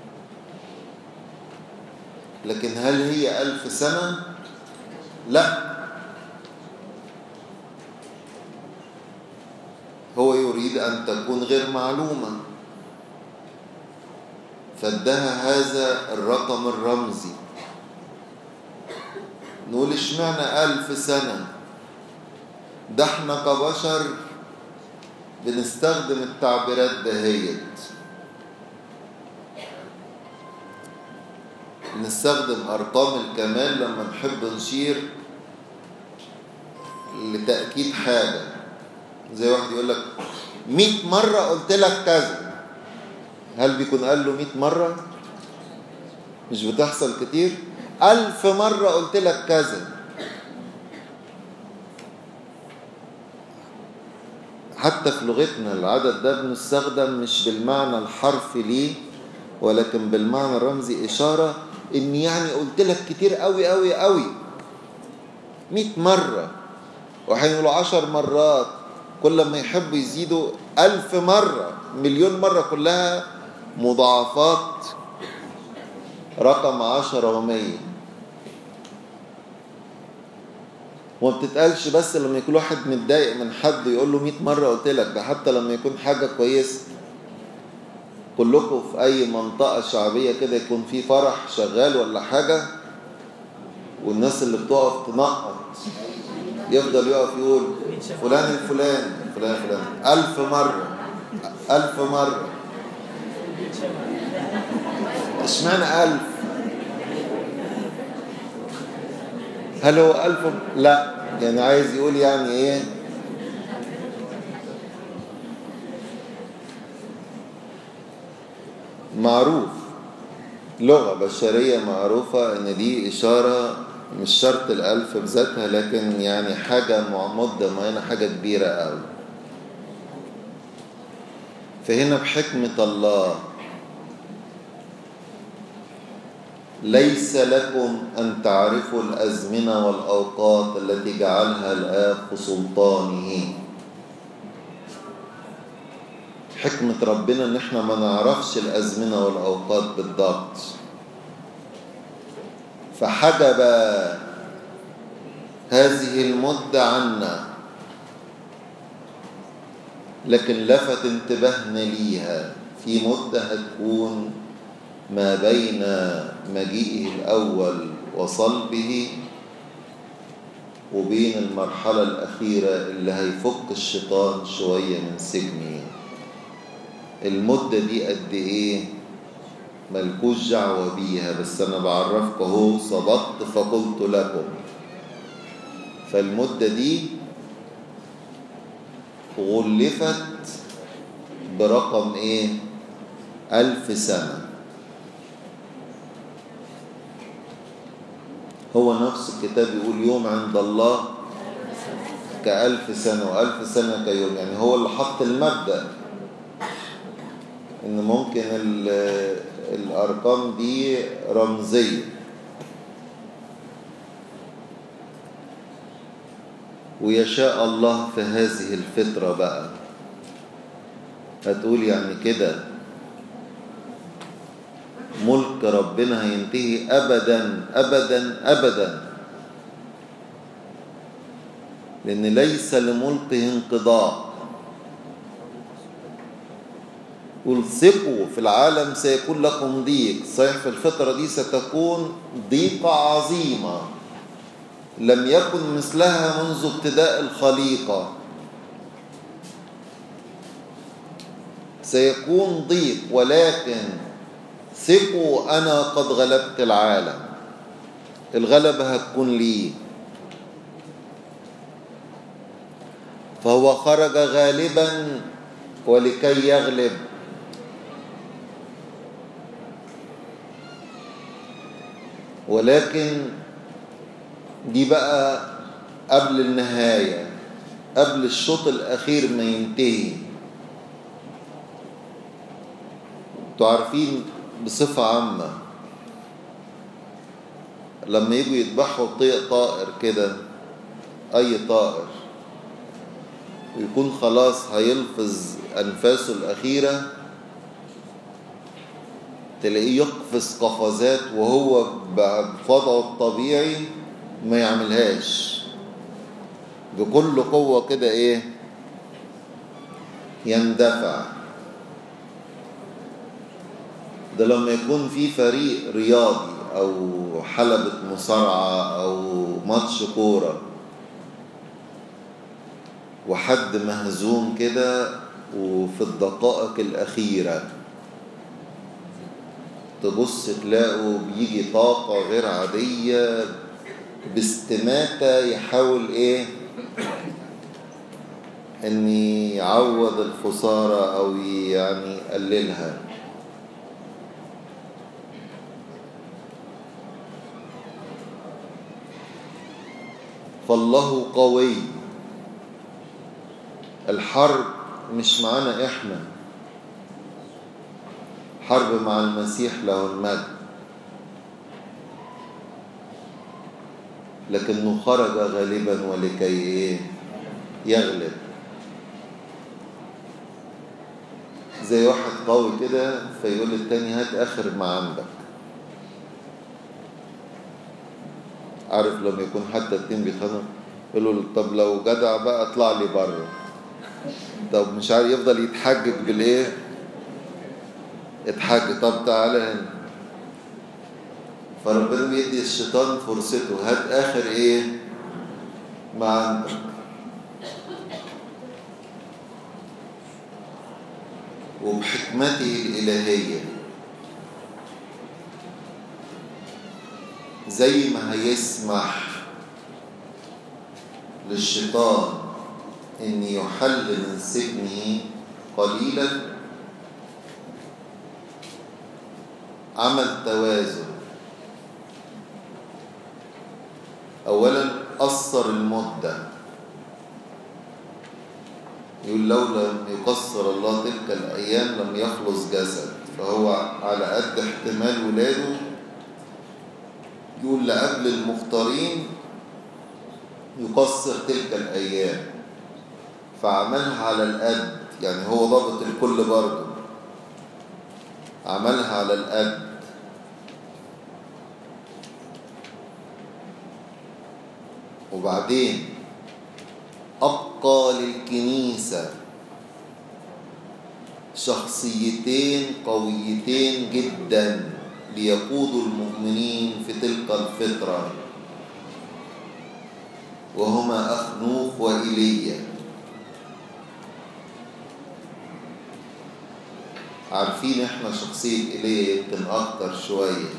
[SPEAKER 1] لكن هل هي ألف سنة؟ لا هو يريد أن تكون غير معلومة فادها هذا الرقم الرمزي نقول اشمعنى ألف سنة ده احنا كبشر بنستخدم التعبيرات دهيت بنستخدم أرقام الكمال لما نحب نشير لتأكيد حاجة زي واحد يقول لك مئة مرة قلت لك كذا هل بيكون قال له مئة مرة مش بتحصل كتير ألف مرة قلت لك كذا حتى في لغتنا العدد ده بنستخدم مش بالمعنى الحرفي ليه ولكن بالمعنى الرمزي إشارة إن يعني قلت لك كتير قوي قوي قوي مئة مرة وهيقولوا عشر مرات كل ما يحبوا يزيدوا ألف مرة مليون مرة كلها مضاعفات رقم عشرة ومية وما بتتقالش بس لما يكون واحد متضايق من حد يقول له 100 مرة قلت لك ده حتى لما يكون حاجة كويسة كلكم في أي منطقة شعبية كده يكون في فرح شغال ولا حاجة والناس اللي بتقف تنقط يفضل يقف يقول فلان الفلان فلان فلان ألف مرة ألف مرة اشمعنى ألف هل هو ألف لا يعني عايز يقول يعني ايه معروف لغة بشرية معروفة ان دي اشارة مش شرط الألف بذاتها لكن يعني حاجة مدة معينة حاجة كبيرة قوي فهنا بحكمة الله ليس لكم أن تعرفوا الأزمنة والأوقات التي جعلها الآب في سلطانه حكمة ربنا إن إحنا ما نعرفش الأزمنة والأوقات بالضبط فحجب هذه المدة عنا لكن لفت انتباهنا ليها في مدة هتكون ما بين مجيئه الأول وصلبه وبين المرحلة الأخيرة اللي هيفك الشيطان شوية من سجنه المدة دي قد إيه ملكوش دعوة بيها بس أنا بعرفك أهو صدقت فقلت لكم فالمدة دي غلفت برقم إيه ألف سنة هو نفس الكتاب يقول يوم عند الله كألف سنة وألف سنة كيوم يعني هو اللي حط المبدأ إن ممكن الأرقام دي رمزية ويشاء الله في هذه الفترة بقى هتقول يعني كده ملك ربنا هينتهي أبدا أبدا أبدا لأن ليس لملكه انقضاء قل ثقوا في العالم سيكون لكم ضيق صحيح في الفترة دي ستكون ضيقة عظيمة لم يكن مثلها منذ ابتداء الخليقة سيكون ضيق ولكن ثقوا أنا قد غلبت العالم الغلبة هتكون لي فهو خرج غالبا ولكي يغلب ولكن دي بقى قبل النهاية قبل الشوط الأخير ما ينتهي انتوا عارفين بصفة عامة لما يجوا يذبحوا طائر كده أي طائر ويكون خلاص هيلفظ أنفاسه الأخيرة تلاقيه يقفز قفزات وهو بوضعه الطبيعي ما يعملهاش بكل قوة كده ايه يندفع ده لما يكون في فريق رياضي او حلبة مصارعة او ماتش كورة وحد مهزوم كده وفي الدقائق الأخيرة تبص تلاقوا بيجي طاقة غير عادية باستماتة يحاول ايه ان يعوض الخسارة او يعني يقللها فالله قوي الحرب مش معانا احنا حرب مع المسيح له المجد لكنه خرج غالبا ولكي ايه يغلب زي واحد قوي كده فيقول للتاني هات اخر ما عندك عارف لما يكون حتى اتنين بيتخانقوا يقول له طب لو جدع بقى اطلع لي بره طب مش عارف يفضل يتحجج بالايه اتحجج طب تعالى هنا فربنا بيدي الشيطان فرصته هات اخر ايه ما عندك وبحكمته الإلهية زي ما هيسمح للشيطان ان يحل من سجنه قليلا عمل توازن اولا قصر المده يقول لو لم يقصر الله تلك الايام لم يخلص جسد فهو على قد احتمال ولاده يقول لقبل المختارين يقصر تلك الايام فعملها على القد يعني هو ضابط الكل برضه عملها على القد وبعدين أبقى للكنيسة شخصيتين قويتين جدا ليقودوا المؤمنين في تلك الفترة وهما أخنوخ وإيليا عارفين احنا شخصية إيليا يمكن أكتر شوية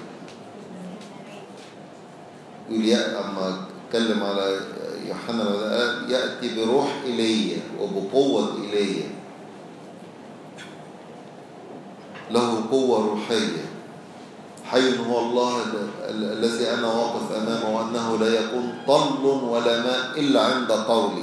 [SPEAKER 1] يقول يا أما اتكلم على يوحنا قال يأتي بروح إيليا وبقوة إيليا له قوة روحية حي هو الله الذي أنا واقف أمامه وأنه لا يكون طل ولا ماء إلا عند قولي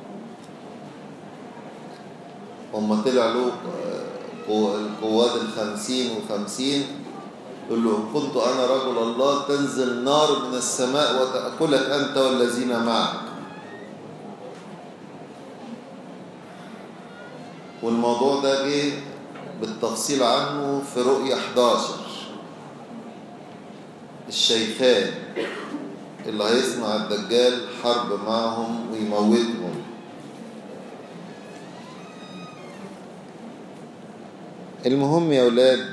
[SPEAKER 1] هم طلع له القوات الخمسين وخمسين يقول له إن كنت أنا رجل الله تنزل نار من السماء وتأكلك أنت والذين معك والموضوع ده جه بالتفصيل عنه في رؤية 11 الشيخان اللي هيصنع الدجال حرب معهم ويموتهم المهم يا ولاد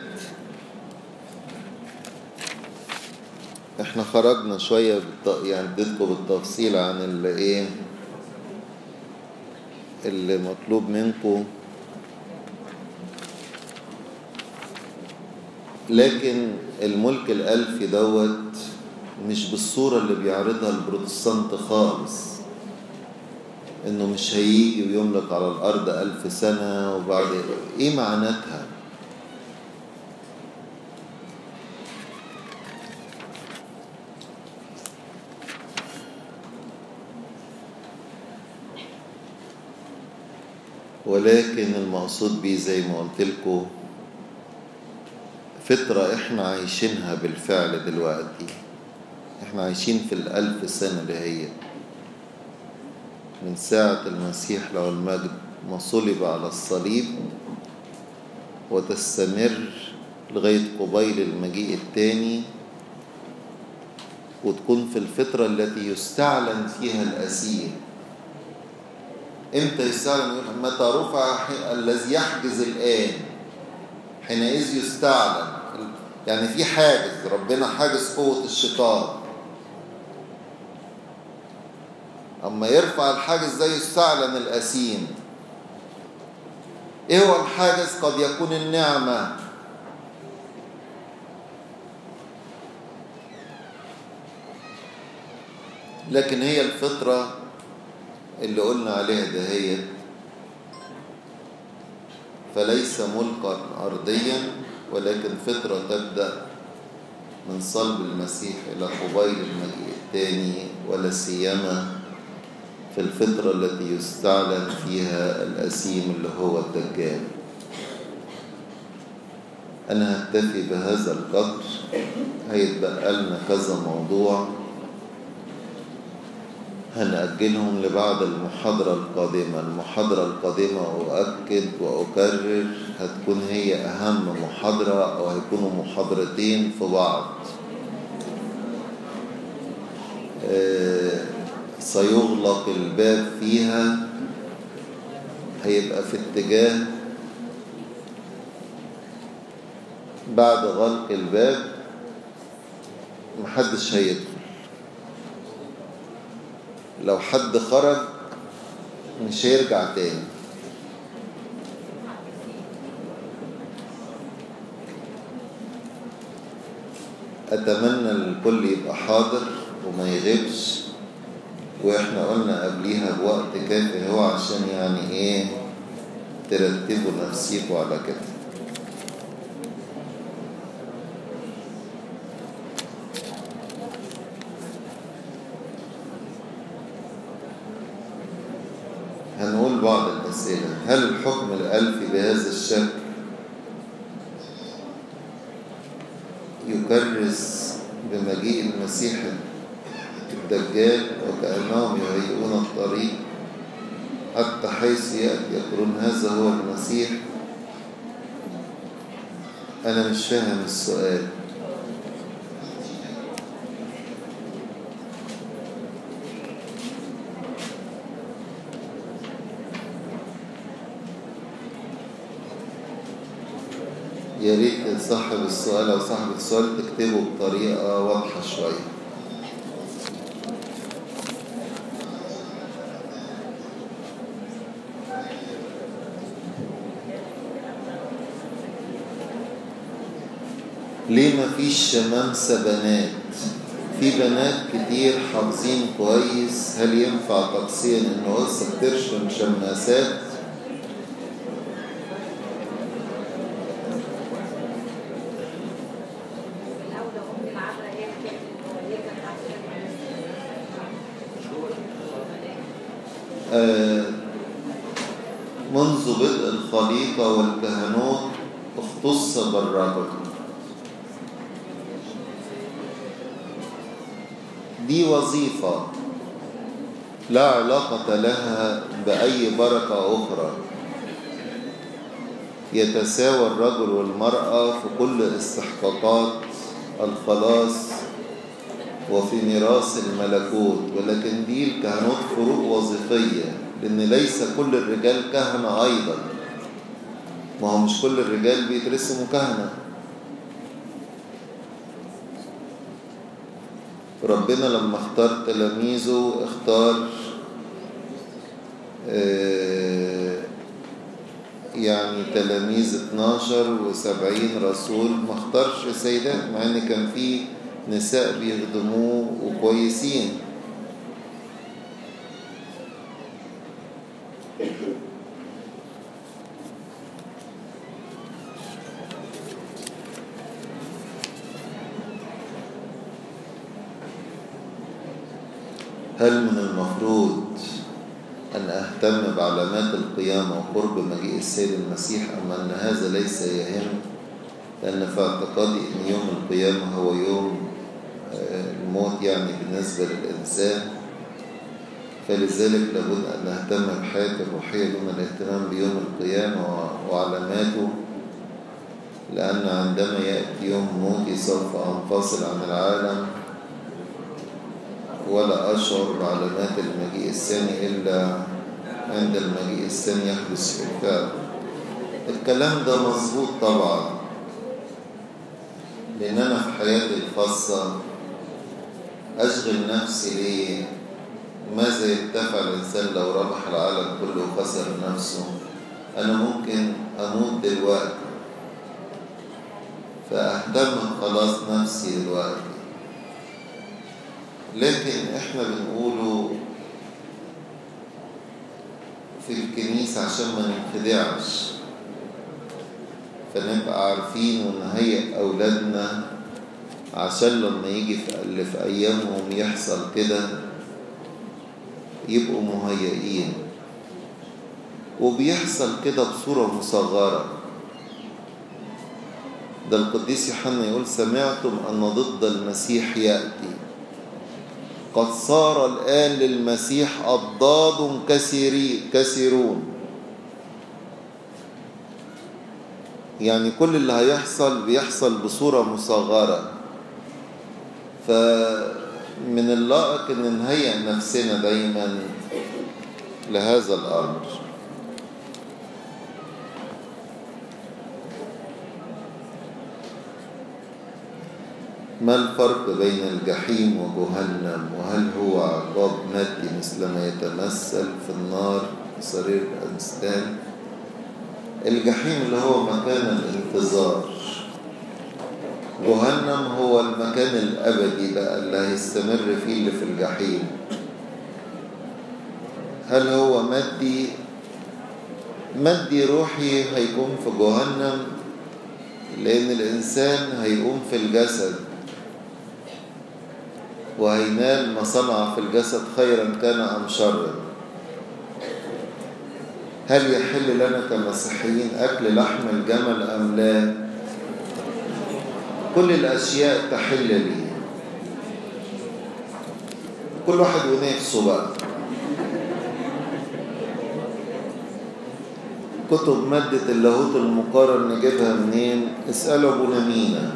[SPEAKER 1] احنا خرجنا شوية بالت... يعني اديتكم بالتفصيل عن اللي ايه اللي مطلوب منكم لكن الملك الألفي دوت مش بالصورة اللي بيعرضها البروتستانت خالص انه مش هيجي ويملك على الارض ألف سنة وبعد ايه معناتها ولكن المقصود بيه زي ما قلت لكم فترة احنا عايشينها بالفعل دلوقتي احنا عايشين في الألف سنة اللي هي من ساعة المسيح له المجد ما صلب على الصليب وتستمر لغاية قبيل المجيء الثاني وتكون في الفترة التي يستعلن فيها الأسير امتى يستعلن متى رفع الذي يحجز الآن حينئذ يستعلن يعني في حاجز ربنا حاجز قوة الشيطان أما يرفع الحاجز ده يستعلن الأسيم إيه هو الحاجز قد يكون النعمة لكن هي الفطرة اللي قلنا عليها دهيت فليس ملكا أرضيا ولكن فطرة تبدأ من صلب المسيح إلى قبيل المجيء الثاني ولا سيما في الفترة التي يستعلن فيها الأسيم اللي هو الدجال أنا هكتفي بهذا القدر هيتبقى لنا كذا موضوع هنأجلهم لبعد المحاضرة القادمة المحاضرة القادمة أؤكد وأكرر هتكون هي أهم محاضرة أو هيكونوا محاضرتين في بعض سيغلق الباب فيها هيبقى في اتجاه بعد غلق الباب محدش هيدخل لو حد خرج مش هيرجع تاني أتمنى الكل يبقى حاضر وما يغيبش واحنا قلنا قبليها بوقت كافي هو عشان يعني ايه ترتبوا نفسيكوا على كده هنقول بعض الأسئلة هل الحكم الألفي بهذا الشكل يكرس بمجيء المسيح الدجال وكأنهم يهيئون الطريق حتى حيث يأتي يقولون هذا هو المسيح أنا مش فاهم السؤال يا ريت صاحب السؤال أو صاحب السؤال تكتبه بطريقة واضحة شوية ليه ما فيش شمامسة بنات في بنات كتير حافظين كويس هل ينفع تقصيا ان وسط ترشم شماسات آه منذ بدء الخليقة والكهنوت اختص بالرجل دي وظيفة لا علاقة لها بأي بركة أخرى يتساوى الرجل والمرأة في كل استحقاقات الخلاص وفي ميراث الملكوت ولكن دي الكهنوت فروق وظيفية لأن ليس كل الرجال كهنة أيضا ما هو مش كل الرجال بيترسموا كهنة ربنا لما اختار تلاميذه اختار يعني تلاميذ 12 و70 رسول ما اختارش سيدات مع ان كان في نساء بيخدموه وكويسين هل من المفروض أن أهتم بعلامات القيامة وقرب مجيء السيد المسيح أم أن هذا ليس يهم لأن في اعتقادي أن يوم القيامة هو يوم الموت يعني بالنسبة للإنسان فلذلك لابد أن نهتم بحياته الروحية دون الاهتمام بيوم القيامة وعلاماته لأن عندما يأتي يوم موتي سوف أنفصل عن العالم ولا أشعر بعلامات المجيء الثاني إلا عند المجيء الثاني يحدث في الفعل الكلام ده مظبوط طبعا لأن أنا في حياتي الخاصة أشغل نفسي ليه ماذا يدفع الإنسان لو ربح العالم كله وخسر نفسه أنا ممكن أموت دلوقتي فأهتم خلاص نفسي دلوقتي لكن احنا بنقوله في الكنيسة عشان ما ننخدعش فنبقى عارفين ونهيئ أولادنا عشان لما يجي في اللي في أيامهم يحصل كده يبقوا مهيئين وبيحصل كده بصورة مصغرة ده القديس يوحنا يقول سمعتم أن ضد المسيح يأتي قد صار الآن للمسيح أضداد كثيرين كثيرون يعني كل اللي هيحصل بيحصل بصورة مصغرة فمن اللائق أن نهيئ نفسنا دايما لهذا الأمر ما الفرق بين الجحيم وجهنم وهل هو عقاب مادي مثلما يتمثل في النار سرير الأمثال الجحيم اللي هو مكان الانتظار جهنم هو المكان الأبدي بقى اللي هيستمر فيه اللي في الجحيم هل هو مادي مادي روحي هيكون في جهنم لأن الإنسان هيقوم في الجسد وهينال ما صنع في الجسد خيرا كان أم شرا هل يحل لنا كمسيحيين أكل لحم الجمل أم لا كل الأشياء تحل لي كل واحد ونفسه بقى كتب مادة اللاهوت المقارن نجيبها منين اسألوا أبو نمينة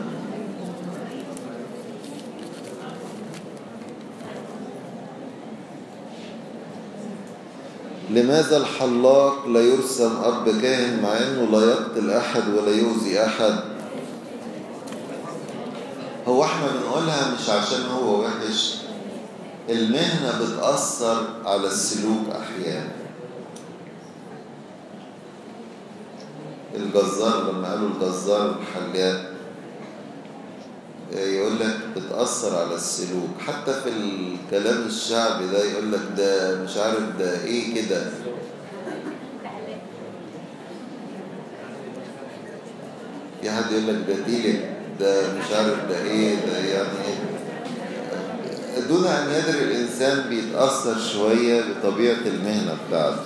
[SPEAKER 1] لماذا الحلاق لا يرسم أب كاهن مع أنه لا يقتل أحد ولا يؤذي أحد هو احنا بنقولها مش عشان هو وحش المهنة بتأثر على السلوك أحيانا الجزار لما قالوا الجزار الحلاق يقول لك بتأثر على السلوك حتى في الكلام الشعبي ده يقول لك ده مش عارف ده ايه كده في حد يقول لك ده تيلك ده مش عارف ده ايه ده يعني دون ان يدري الانسان بيتأثر شوية بطبيعة المهنة بتاعته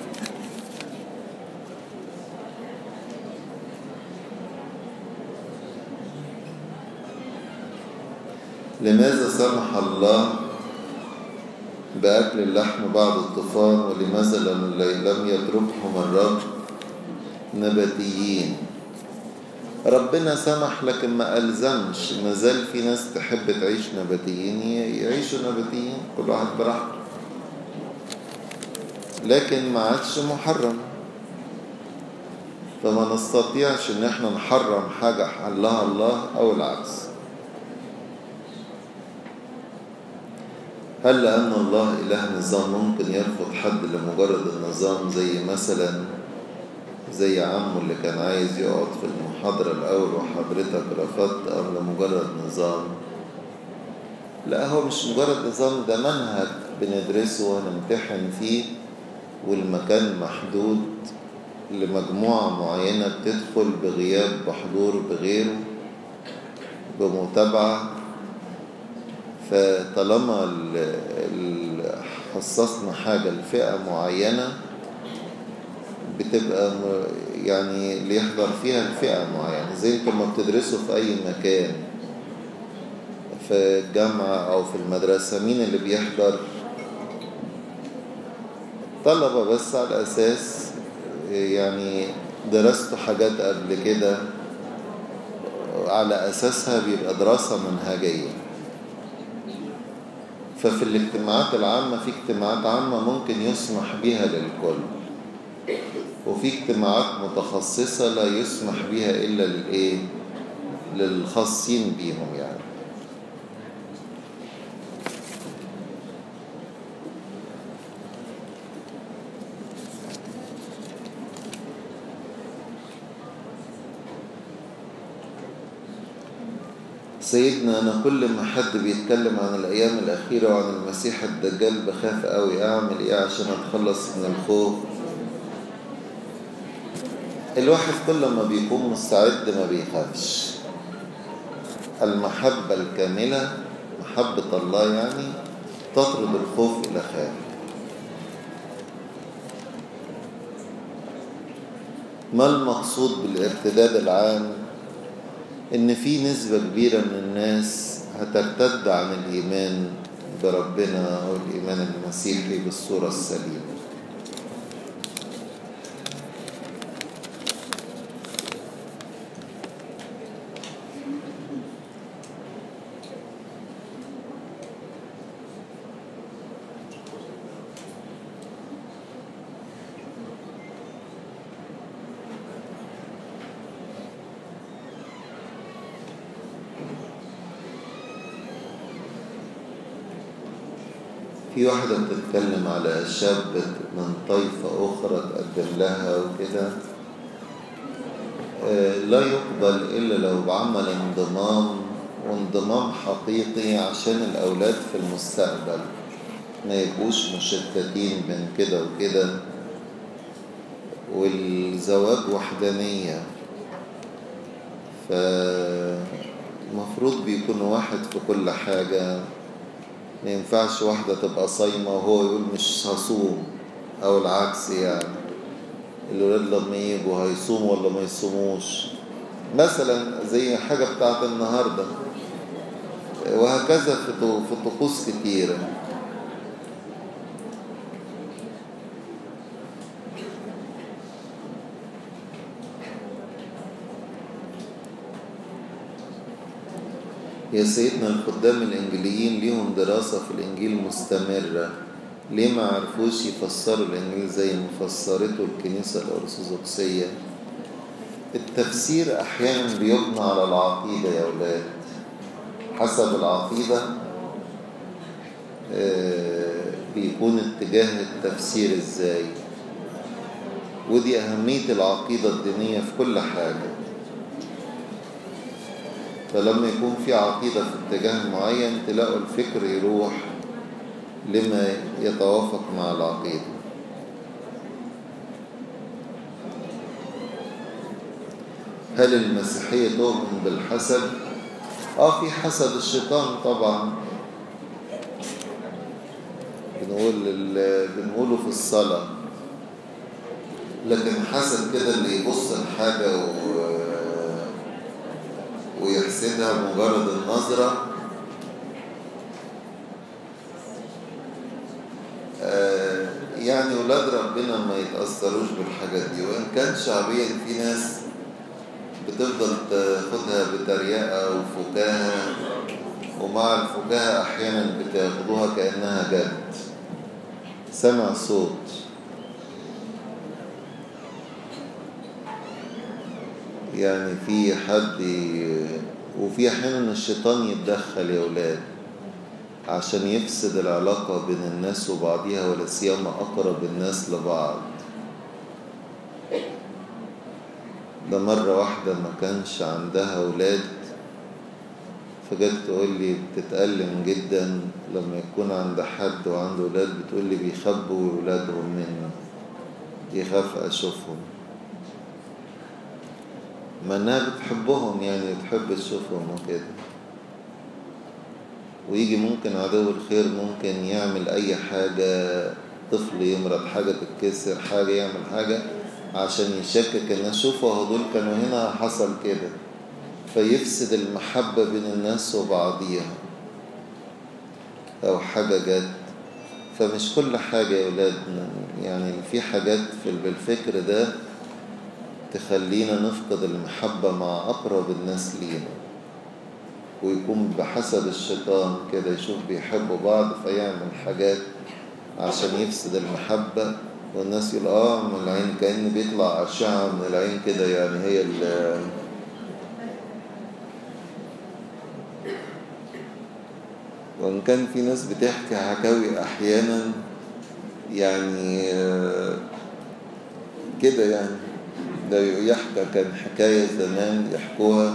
[SPEAKER 1] لماذا سمح الله بأكل اللحم بعد الطوفان ولماذا لم يتركهم الرب نباتيين ربنا سمح لكن ما ألزمش ما زال في ناس تحب تعيش نباتيين يعيشوا نباتيين كل واحد براحته لكن ما عادش محرم فما نستطيعش ان احنا نحرم حاجة حلها الله او العكس هل لأن الله إله نظام ممكن يرفض حد لمجرد النظام زي مثلا زي عمه اللي كان عايز يقعد في المحاضرة الأول وحضرتك رفضت أم لمجرد نظام لا هو مش مجرد نظام ده منهج بندرسه وهنمتحن فيه والمكان محدود لمجموعة معينة بتدخل بغياب بحضور بغيره بمتابعة فطالما حصصنا حاجة لفئة معينة بتبقى يعني اللي يحضر فيها الفئة معينة زي انتم ما بتدرسوا في أي مكان في الجامعة أو في المدرسة مين اللي بيحضر طلبة بس على أساس يعني درستوا حاجات قبل كده على أساسها بيبقى دراسة منهجية ففي الاجتماعات العامة في اجتماعات عامة ممكن يسمح بها للكل وفي اجتماعات متخصصة لا يسمح بها إلا للإيه للخاصين بيهم يعني سيدنا أنا كل ما حد بيتكلم عن الأيام الأخيرة وعن المسيح الدجال بخاف قوي أعمل إيه عشان أتخلص من الخوف الواحد كل ما بيكون مستعد ما بيخافش المحبة الكاملة محبة الله يعني تطرد الخوف إلى خارج ما المقصود بالارتداد العام إن في نسبة كبيرة من الناس هترتد عن الإيمان بربنا أو الإيمان المسيحي بالصورة السليمة في واحدة بتتكلم على شاب من طائفة أخرى تقدم لها وكده آه، لا يقبل إلا لو بعمل انضمام وانضمام حقيقي عشان الأولاد في المستقبل ما يبقوش مشتتين بين كده وكده والزواج وحدانية فمفروض بيكون واحد في كل حاجة ما ينفعش واحدة تبقى صايمة وهو يقول مش هصوم أو العكس يعني الولاد لما يجوا هيصوموا ولا ما يصوموش مثلا زي حاجة بتاعت النهاردة وهكذا في في طقوس كتيرة يا سيدنا الخدام الإنجيليين ليهم دراسة في الإنجيل مستمرة ليه ما عرفوش يفسروا الإنجيل زي ما فسرته الكنيسة الأرثوذكسية التفسير أحيانا بيبنى على العقيدة يا أولاد حسب العقيدة بيكون اتجاه التفسير إزاي ودي أهمية العقيدة الدينية في كل حاجة فلما يكون في عقيدة في اتجاه معين تلاقوا الفكر يروح لما يتوافق مع العقيدة هل المسيحية تؤمن بالحسد؟ اه في حسد الشيطان طبعا بنقول بنقوله في الصلاة لكن حسد كده اللي يبص لحاجة و... ويحسدها مجرد النظرة آه يعني ولاد ربنا ما يتأثروش بالحاجات دي وإن كان شعبيا في ناس بتفضل تاخدها بتريقة وفكاهة ومع الفكاهة أحيانا بتاخدوها كأنها جد سمع صوت يعني في حد وفي احيانا الشيطان يتدخل يا ولاد عشان يفسد العلاقة بين الناس وبعضها ولا سيما أقرب الناس لبعض ده مرة واحدة ما كانش عندها ولاد فجت تقول لي بتتألم جدا لما يكون عند حد وعنده ولاد بتقول لي بيخبوا ولادهم مني يخاف أشوفهم ما انها بتحبهم يعني بتحب تشوفهم وكده ويجي ممكن عدو الخير ممكن يعمل اي حاجة طفل يمرض حاجة تتكسر حاجة يعمل حاجة عشان يشكك ان اشوفه هدول كانوا هنا حصل كده فيفسد المحبة بين الناس وبعضيها او حاجة جد فمش كل حاجة يا ولاد يعني في حاجات في بالفكر ده تخلينا نفقد المحبة مع أقرب الناس لينا ويكون بحسب الشيطان كده يشوف بيحبوا بعض فيعمل حاجات عشان يفسد المحبة والناس يقول اه من العين كأن بيطلع أشعة من العين كده يعني هي ال وإن كان في ناس بتحكي حكاوي أحيانا يعني كده يعني ده يحكى كان حكاية زمان يحكوها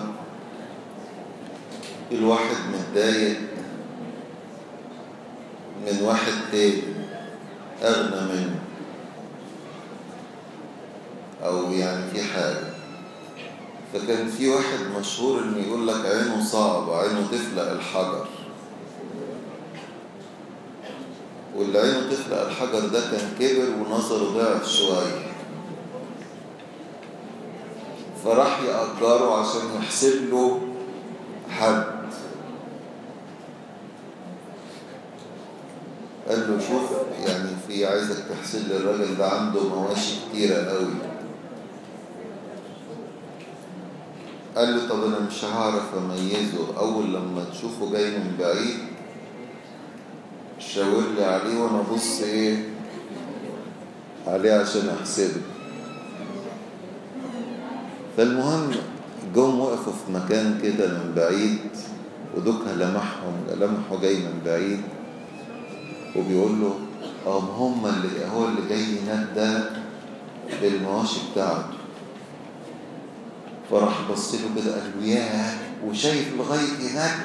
[SPEAKER 1] الواحد متضايق من واحد تاني أغنى منه أو يعني في حاجة فكان في واحد مشهور إنه يقول لك عينه صعب عينه تفلق الحجر واللي عينه تفلق الحجر ده كان كبر ونظره ضعف شوية فراح يأجره عشان يحسب له حد قال له شوف يعني في عايزك تحسن لي الراجل ده عنده مواشي كتيرة قوي قال له طب انا مش هعرف اميزه اول لما تشوفه جاي من بعيد شاور لي عليه وانا ابص ايه عليه عشان احسبه فالمهم جم وقفوا في مكان كده من بعيد ودوكها لمحهم لمحه جاي من بعيد وبيقول له اه هم اللي هو اللي جاي هناك ده بالمواشي بتاعته فراح بص له كده قال له ياه وشايف لغايه هناك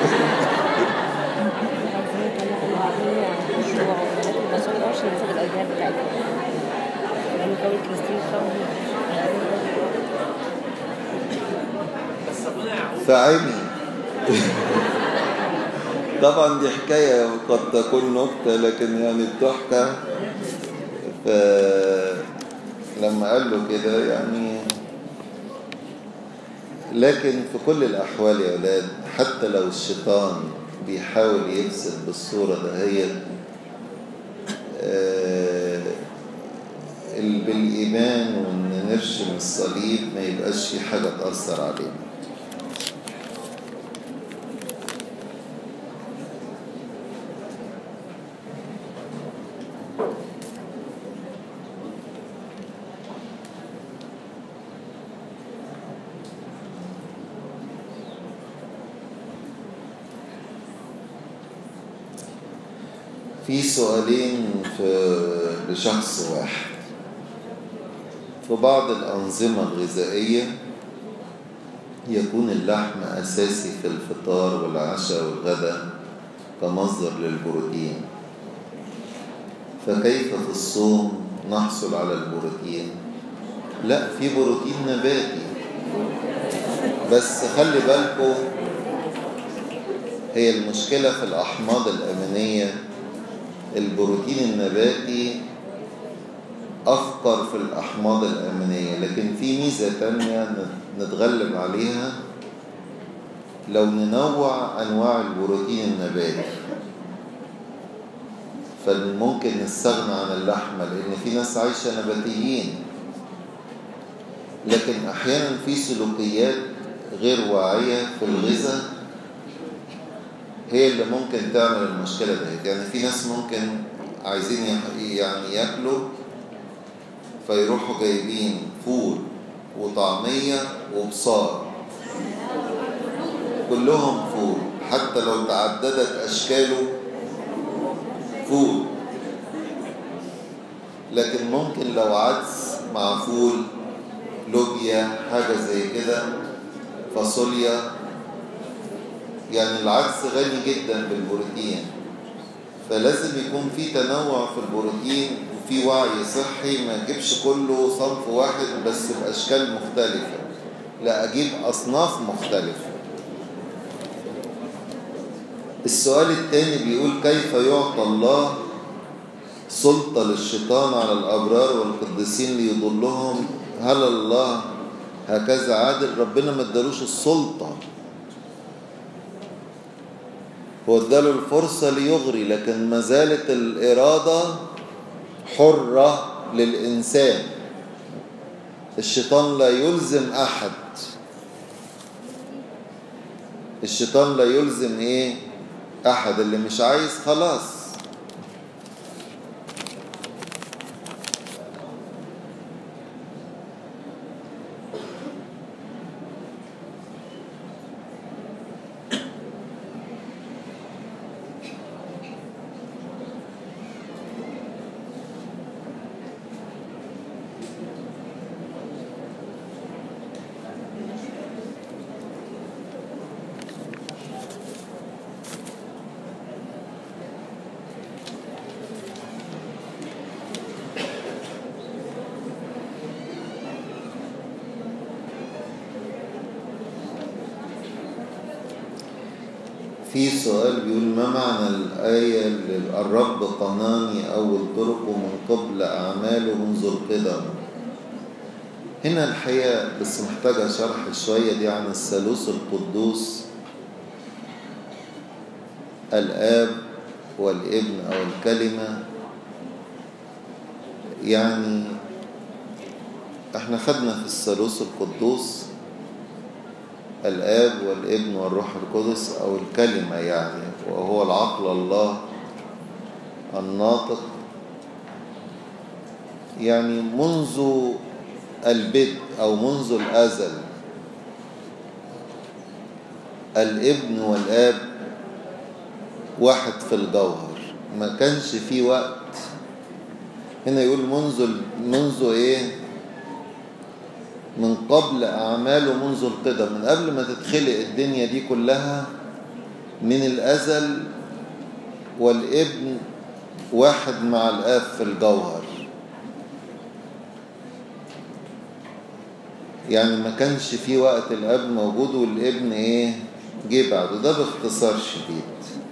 [SPEAKER 1] فعيني طبعا دي حكاية قد تكون نكتة لكن يعني بتحكى لما قال له كده يعني لكن في كل الأحوال يا أولاد حتى لو الشيطان بيحاول يفسد بالصورة دهيت بالإيمان وإن نرشم الصليب ما يبقاش في حاجة تأثر علينا في سؤالين في لشخص واحد في بعض الأنظمة الغذائية يكون اللحم أساسي في الفطار والعشاء والغداء كمصدر للبروتين فكيف في الصوم نحصل على البروتين لا في بروتين نباتي بس خلي بالكم هي المشكلة في الأحماض الأمينية البروتين النباتي أفقر في الأحماض الأمينية لكن في ميزة تانية نتغلب عليها لو ننوع أنواع البروتين النباتي فممكن نستغنى عن اللحمة لأن في ناس عايشة نباتيين لكن أحيانا في سلوكيات غير واعية في الغذاء هي اللي ممكن تعمل المشكلة دي يعني في ناس ممكن عايزين يعني ياكلوا فيروحوا جايبين فول وطعمية وبصار كلهم فول حتى لو تعددت أشكاله فول لكن ممكن لو عدس مع فول لوبيا حاجة زي كده فاصوليا يعني العدس غني جدا بالبروتين فلازم يكون في تنوع في البروتين وفي وعي صحي ما اجيبش كله صنف واحد بس بأشكال مختلفة لا أجيب أصناف مختلفة السؤال الثاني بيقول كيف يعطى الله سلطة للشيطان على الأبرار والقديسين ليضلهم هل الله هكذا عادل ربنا ما ادالوش السلطة هو اداله الفرصة ليغري لكن ما زالت الإرادة حرة للإنسان الشيطان لا يلزم أحد الشيطان لا يلزم إيه أحد اللي مش عايز خلاص في سؤال بيقول ما معنى الآية اللي الرب قناني أول طرقه من قبل أعماله منذ القدم هنا الحقيقة بس محتاجة شرح شوية دي عن الثالوث القدوس الآب والابن أو الكلمة يعني احنا خدنا في الثالوث القدوس الآب والابن والروح القدس أو الكلمة يعني وهو العقل الله الناطق يعني منذ البدء أو منذ الأزل الابن والآب واحد في الجوهر ما كانش في وقت هنا يقول منذ منذ ايه من قبل أعماله منذ القدم من قبل ما تتخلق الدنيا دي كلها من الأزل والابن واحد مع الآب في الجوهر يعني ما كانش في وقت الأب موجود والابن إيه جه بعده ده باختصار شديد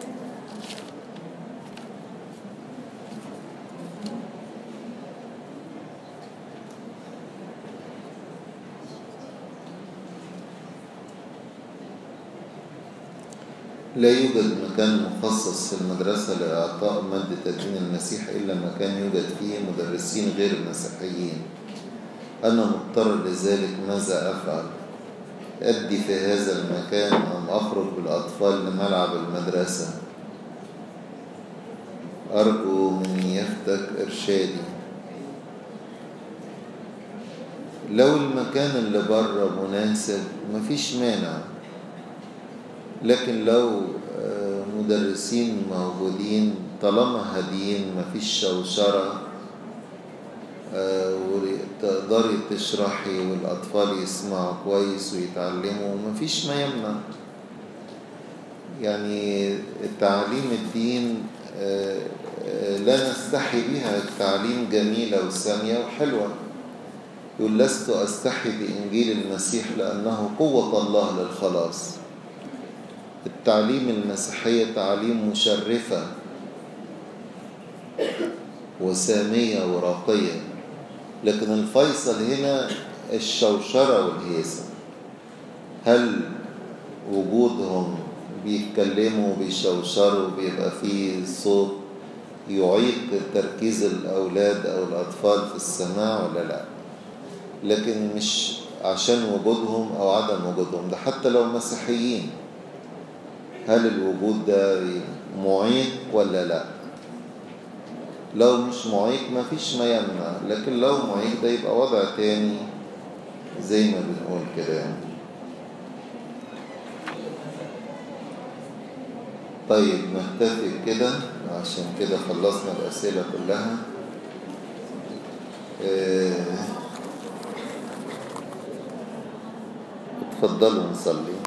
[SPEAKER 1] لا يوجد مكان مخصص في المدرسة لإعطاء مادة الدين المسيح إلا مكان يوجد فيه مدرسين غير مسيحيين أنا مضطر لذلك ماذا أفعل أدي في هذا المكان أم أخرج بالأطفال لملعب المدرسة أرجو من يفتك إرشادي لو المكان اللي بره مناسب مفيش مانع لكن لو مدرسين موجودين طالما هاديين مفيش شوشرة وتقدري تشرحي والأطفال يسمعوا كويس ويتعلموا مفيش ما يمنع يعني التعليم الدين لا نستحي بها التعليم جميلة وسامية وحلوة يقول لست أستحي بإنجيل المسيح لأنه قوة الله للخلاص التعليم المسيحية تعليم مشرفة وسامية وراقية لكن الفيصل هنا الشوشرة والهيصة هل وجودهم بيتكلموا بيشوشروا بيبقى فيه صوت يعيق تركيز الأولاد أو الأطفال في السماع ولا لا لكن مش عشان وجودهم أو عدم وجودهم ده حتى لو مسيحيين هل الوجود ده معيق ولا لا لو مش معيق ما فيش ما يمنع لكن لو معيق ده يبقى وضع تاني زي ما بنقول كده يعني طيب نكتفي كده عشان كده خلصنا الأسئلة كلها اه اتفضلوا نصلي